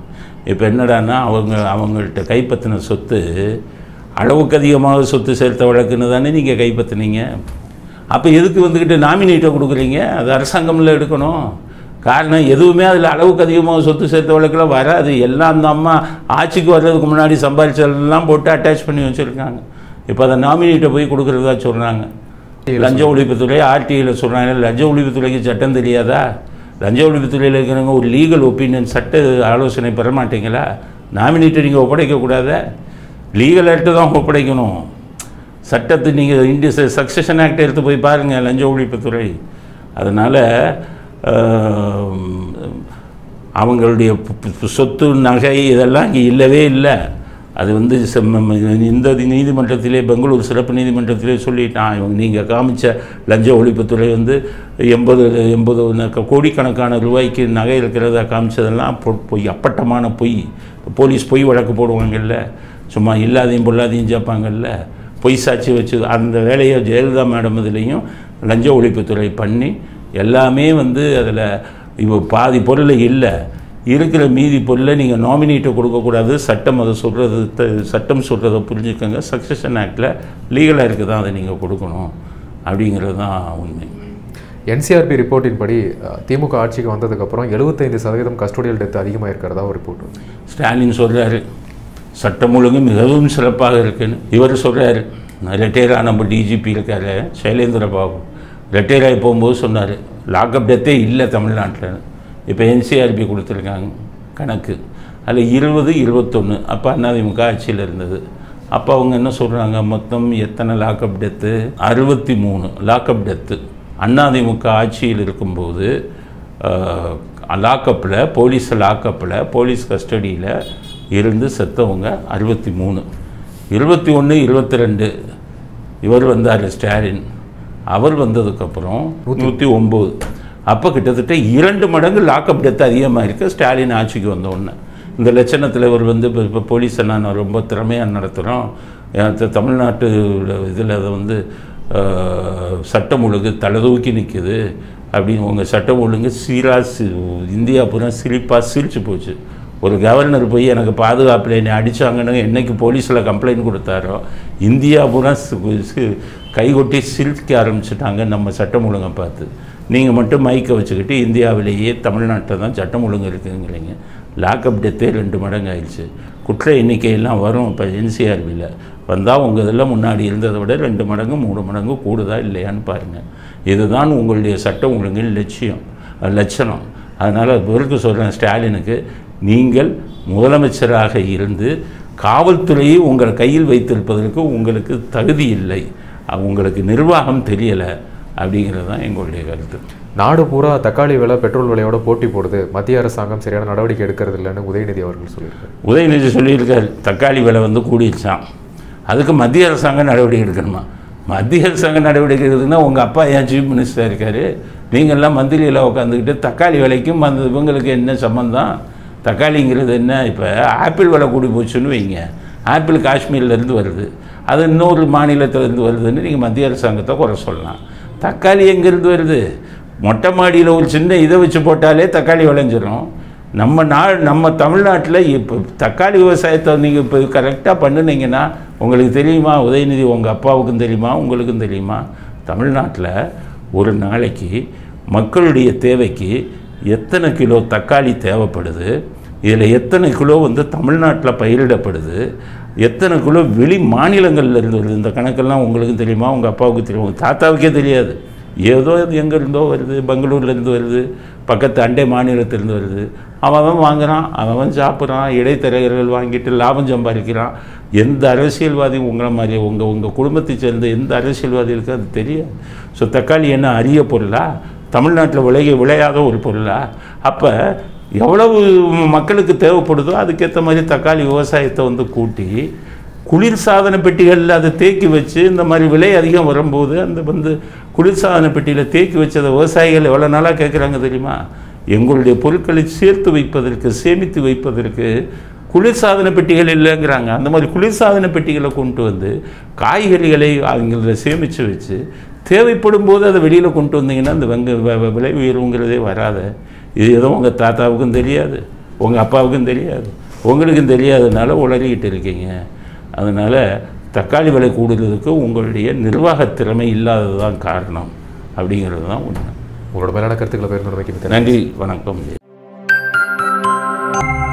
இப்போ என்னடான்னா அவங்க அவங்கள்ட்ட கைப்பற்றின சொத்து அளவுக்கு அதிகமாக சொத்து சேர்த்த வழக்குன்னு தானே நீங்கள் கைப்பற்றினீங்க அப்போ எதுக்கு வந்துக்கிட்டு நாமினேட்டை கொடுக்குறீங்க அது அரசாங்கம்ல எடுக்கணும் காரணம் எதுவுமே அதில் அளவுக்கு அதிகமாக சொத்து சேர்த்த வழக்கில் வராது எல்லாம் அந்த அம்மா ஆட்சிக்கு வர்றதுக்கு முன்னாடி சம்பாதிச்சதெல்லாம் போட்டு அட்டாச் பண்ணி வச்சுருக்காங்க இப்போ அதை நாமினேட்டை போய் கொடுக்குறதா சொல்கிறாங்க லஞ்ச ஒழிப்புத்துறை ஆர்டிஐயில் சொல்கிறாங்க லஞ்ச ஒழிப்புத்துறைக்கு சட்டம் தெரியாதா லஞ்ச ஒழிப்புத்துறையில் இருக்கிறவங்க ஒரு லீகல் ஒப்பீனியன் சட்ட ஆலோசனை பெற மாட்டீங்களா நாமினேட்டை நீங்கள் ஒப்படைக்கக்கூடாதா லீகல் ஆக்ட்டு தான் ஒப்படைக்கணும் சட்டத்தை நீங்கள் இந்திய சக்சஷன் ஆக்ட் எடுத்து போய் பாருங்கள் லஞ்ச ஒழிப்புத்துறை அதனால் அவங்களுடைய பு- பு- சொத்து நகை இதெல்லாம் இங்கே இல்லவே இல்லை அது வந்து செம்ம- ம- இந்த நீதிமன்றத்திலே பெங்களூர் சிறப்பு நீதிமன்றத்திலே சொல்லிட்டான் இவங்க நீங்கள் காமிச்ச லஞ்ச ஒழிப்புத்துறை வந்து எண்பது எண்பது ந- கோடிக்கணக்கான ரூபாய்க்கு நகை இருக்கிறதா காமிச்சதெல்லாம் பொ- பொய் அப்பட்டமான பொய் போலீஸ் பொய் வழக்கு போடுவாங்கல்ல சும்மா இல்லாதையும் பொல்லாதையும் சேர்ப்பாங்கல்ல பொய் சாட்சி வச்சு அந்த வேலையை ஜெயலலிதா மேடம் இதுலேயும் லஞ்ச ஒழிப்புத்துறை பண்ணி எல்லாமே வந்து அதில் இப்போ பாதி பொருள் இல்லை இருக்கிற மீதி பொருளை நீங்கள் நாமினேட்டை கொடுக்கக்கூடாது சட்டம் அதை சொல்கிறது சட்டம் சொல்கிறத புரிஞ்சுக்கோங்க சக்சஷன் ஆக்டில் லீகலாக இருக்குது தான் அதை நீங்கள் கொடுக்கணும் அப்படிங்கிறது தான் உண்மை என்சிஆர்பி ரிப்போர்ட்டின் படி அஹ், திமுக ஆட்சிக்கு வந்ததுக்கப்புறம் எழுபத்தைந்து சதவீதம் கஸ்டோடியல் டெத் அதிகமாக இருக்கிறதா ஒரு ரிப்போர்ட் வருது. ஸ்டாலின் சொல்கிறாரு சட்டம் ஒழுங்கு மிகவும் சிறப்பாக இருக்குன்னு இவர் சொல்கிறாரு ரிட்டையராக நம்ம டிஜிபி இருக்காரு சைலேந்திர பாபு ரிட்டையர் ஆகி போகும்போது சொன்னார் லாக்அப் டெத்தே இல்லை தமிழ்நாட்டில் இப்போ என்சிஆர்பி கொடுத்துருக்காங்க கணக்கு அதில் இருபது இருபத்தொன்று அப்போ அதிமுக ஆட்சியில் இருந்தது அப்போ அவங்க என்ன சொல்கிறாங்க மொத்தம் எத்தனை லாக்அப் டெத்து அறுபத்தி மூணு லாக்அப் டெத்து அதிமுக ஆட்சியில் இருக்கும்போது லாக்கப்பில் போலீஸ் லாக்கப்பில் போலீஸ் கஸ்டடியில் இருந்து செத்தவங்க அறுபத்தி மூணு இருபத்தி ஒன்று இருபத்தி ரெண்டு இவர் வந்தார் ஸ்டாலின் அவர் வந்ததுக்கப்புறம் நூற்றி ஒம்பது அப்போ கிட்டத்தட்ட இரண்டு மடங்கு லாக்அப் டெத் அதிகமாக இருக்கு ஸ்டாலின் ஆட்சிக்கு வந்த உடனே இந்த லட்சணத்தில் இவர் வந்து இப்போ இப்போ போலீஸை நான் ரொம்ப திறமையாக நடத்துகிறோம் தமிழ்நாட்டு இதில் வந்து அஹ், சட்டம் ஒழுங்கு தலதூக்கி நிற்குது அப்படின்னு உங்கள் சட்டம் ஒழுங்கு சீராக சி இந்தியா பூரா சிரிப்பாக சிரிச்சு போச்சு ஒரு கவர்னர் போய் எனக்கு பாதுகாப்பில் என்னை அடித்தாங்கன்னு என்னைக்கு போலீஸில் கம்ப்ளைண்ட் கொடுத்தாரோ இந்தியா பூரா சி- சி- கைகொட்டி சிரிக்க ஆரம்பிச்சிட்டாங்க நம்ம சட்டம் ஒழுங்கை பார்த்து நீங்கள் மட்டும் மைக்கை வச்சுக்கிட்டு இந்தியாவிலேயே தமிழ்நாட்டில் தான் சட்டம் ஒழுங்கு இருக்குங்கிறீங்க லாக்அப் டெத்தே ரெண்டு மடங்கு ஆயிடுச்சு குற்ற எண்ணிக்கையெல்லாம் வரும் இப்போ என்சிஆர்பியில் வந்தால் உங்கள் இதெல்லாம் முன்னாடி இருந்ததை விட ரெண்டு மடங்கு மூணு மடங்கு கூடுதா இல்லையான்னு பாருங்கள் இதுதான் உங்களுடைய சட்டம் ஒழுங்கின் லட்சியம் அஹ் லட்சணம் அதனால் இவருக்கு சொல்கிறேன் ஸ்டாலினுக்கு நீங்கள் முதலமைச்சராக இருந்து காவல்துறையை உங்கள் கையில் வைத்திருப்பதற்கு உங்களுக்கு தகுதி இல்லை அஹ் உங்களுக்கு நிர்வாகம் தெரியலை அப்படிங்கிறது தான் எங்களுடைய கருத்து நாடு பூரா தக்காளி விலை பெட்ரோல் விலையோட போட்டி போடுது மத்திய அரசாங்கம் சரியான நடவடிக்கை எடுக்கிறது இல்லைன்னு உதயநிதி அவர்கள் சொல்லியிருக்காரு உதயநிதி சொல்லியிருக்கார் தக்காளி விலை வந்து கூடிடுச்சான் அதுக்கு மத்திய அரசாங்கம் நடவடிக்கை எடுக்கணுமா மத்திய அரசாங்கம் நடவடிக்கை எடுக்குதுன்னா உங்கள் அப்பா ஏன் சீஃப் மினிஸ்டர் இருக்கார் நீங்கள்லாம் மந்திரியில் உட்காந்துக்கிட்டு தக்காளி விலைக்கும் அந்த இவங்களுக்கு என்ன சம்மந்தம் தக்காளிங்கிறது என்ன இப்போ ஆப்பிள் விலை கூடி போச்சுன்னு வைங்க ஆப்பிள் காஷ்மீர்லேருந்து வருது அது இன்னொரு மாநிலத்திலேருந்து வருதுன்னு நீங்கள் மத்திய அரசாங்கத்தை குறை சொல்லலாம் தக்காளி எங்கேருந்து வருது மொட்டை மாடியில் ஒரு சின்ன இதை வச்சு போட்டாலே தக்காளி விளைஞ்சிரும் நம்ம நா நம்ம தமிழ்நாட்டில் இப்போ தக்காளி விவசாயத்தை நீங்கள் இப்போ கரெக்டாக பண்ணுனீங்கன்னா உங்களுக்கு தெரியுமா உதயநிதி உங்கள் அப்பாவுக்கும் தெரியுமா உங்களுக்கும் தெரியுமா தமிழ்நாட்டில் ஒரு நாளைக்கு மக்களுடைய தேவைக்கு எத்தனை கிலோ தக்காளி தேவைப்படுது இதில் எத்தனை கிலோ வந்து தமிழ்நாட்டில் பயிரிடப்படுது எத்தனை கிலோ வெளி மாநிலங்கள்ல இருந்து வருது இந்த கணக்கெல்லாம் உங்களுக்கும் தெரியுமா உங்கள் அப்பாவுக்கு தெரியும் உங்க தாத்தாவுக்கே தெரியாது ஏதோ இது எங்கே இருந்தோ வருது பெங்களூர்லேருந்து வருது பக்கத்து அண்டை மாநிலத்திலேருந்து வருது அவன் அவன் வாங்குறான் அவன் அவன் சாப்பிட்றான் இடைத்தரகர்கள் வாங்கிட்டு லாபம் சம்பாதிக்கிறான் எந்த அரசியல்வாதி உங்களை மாதிரி உங்கள் உங்கள் குடும்பத்தை சேர்ந்த எந்த அரசியல்வாதிகளுக்கும் அது தெரியாது ஸோ தக்காளி என்ன அரிய பொருளா தமிழ்நாட்டில் விளைய விளையாத ஒரு பொருளா அப்போ எவ்வளவு மக்களுக்கு தேவைப்படுதோ அதுக்கேற்ற மாதிரி தக்காளி விவசாயத்தை வந்து கூட்டி குளிர்சாதன பெட்டிகளில் அதை தேக்கி வச்சு இந்த மாதிரி விலை அதிகம் வரும்போது அந்த வந்து குளிர்சாதன பெட்டியில் தேக்கி வச்சதை விவசாயிகள் எவ்வளோ நாளாக கேட்குறாங்க தெரியுமா எங்களுடைய பொருட்களை சேர்த்து வைப்பதற்கு சேமித்து வைப்பதற்கு குளிர்சாதன பெட்டிகள் இல்லைங்கிறாங்க அந்த மாதிரி குளிர்சாதன பெட்டிகளை கொண்டு வந்து காய்கறிகளை அவங்கள சேமித்து வச்சு தேவைப்படும் போது அதை வெளியில் கொண்டு வந்தீங்கன்னா அந்த வெங்க வ- வ- விலை உயர்வுங்கிறதே வராது இது எதுவும் உங்கள் தாத்தாவுக்கும் தெரியாது உங்கள் அப்பாவுக்கும் தெரியாது உங்களுக்கும் தெரியாதனால உளறிக்கிட்டு இருக்கீங்க அதனால் தக்காளி விலை கூடுதலுக்கு உங்களுடைய நிர்வாகத் திறமை இல்லாதது தான் காரணம் அப்படிங்கிறது தான் உண்மை உங்களோட மேலான கருத்துக்களை பகிர்ந்து வைக்க நன்றி வணக்கம்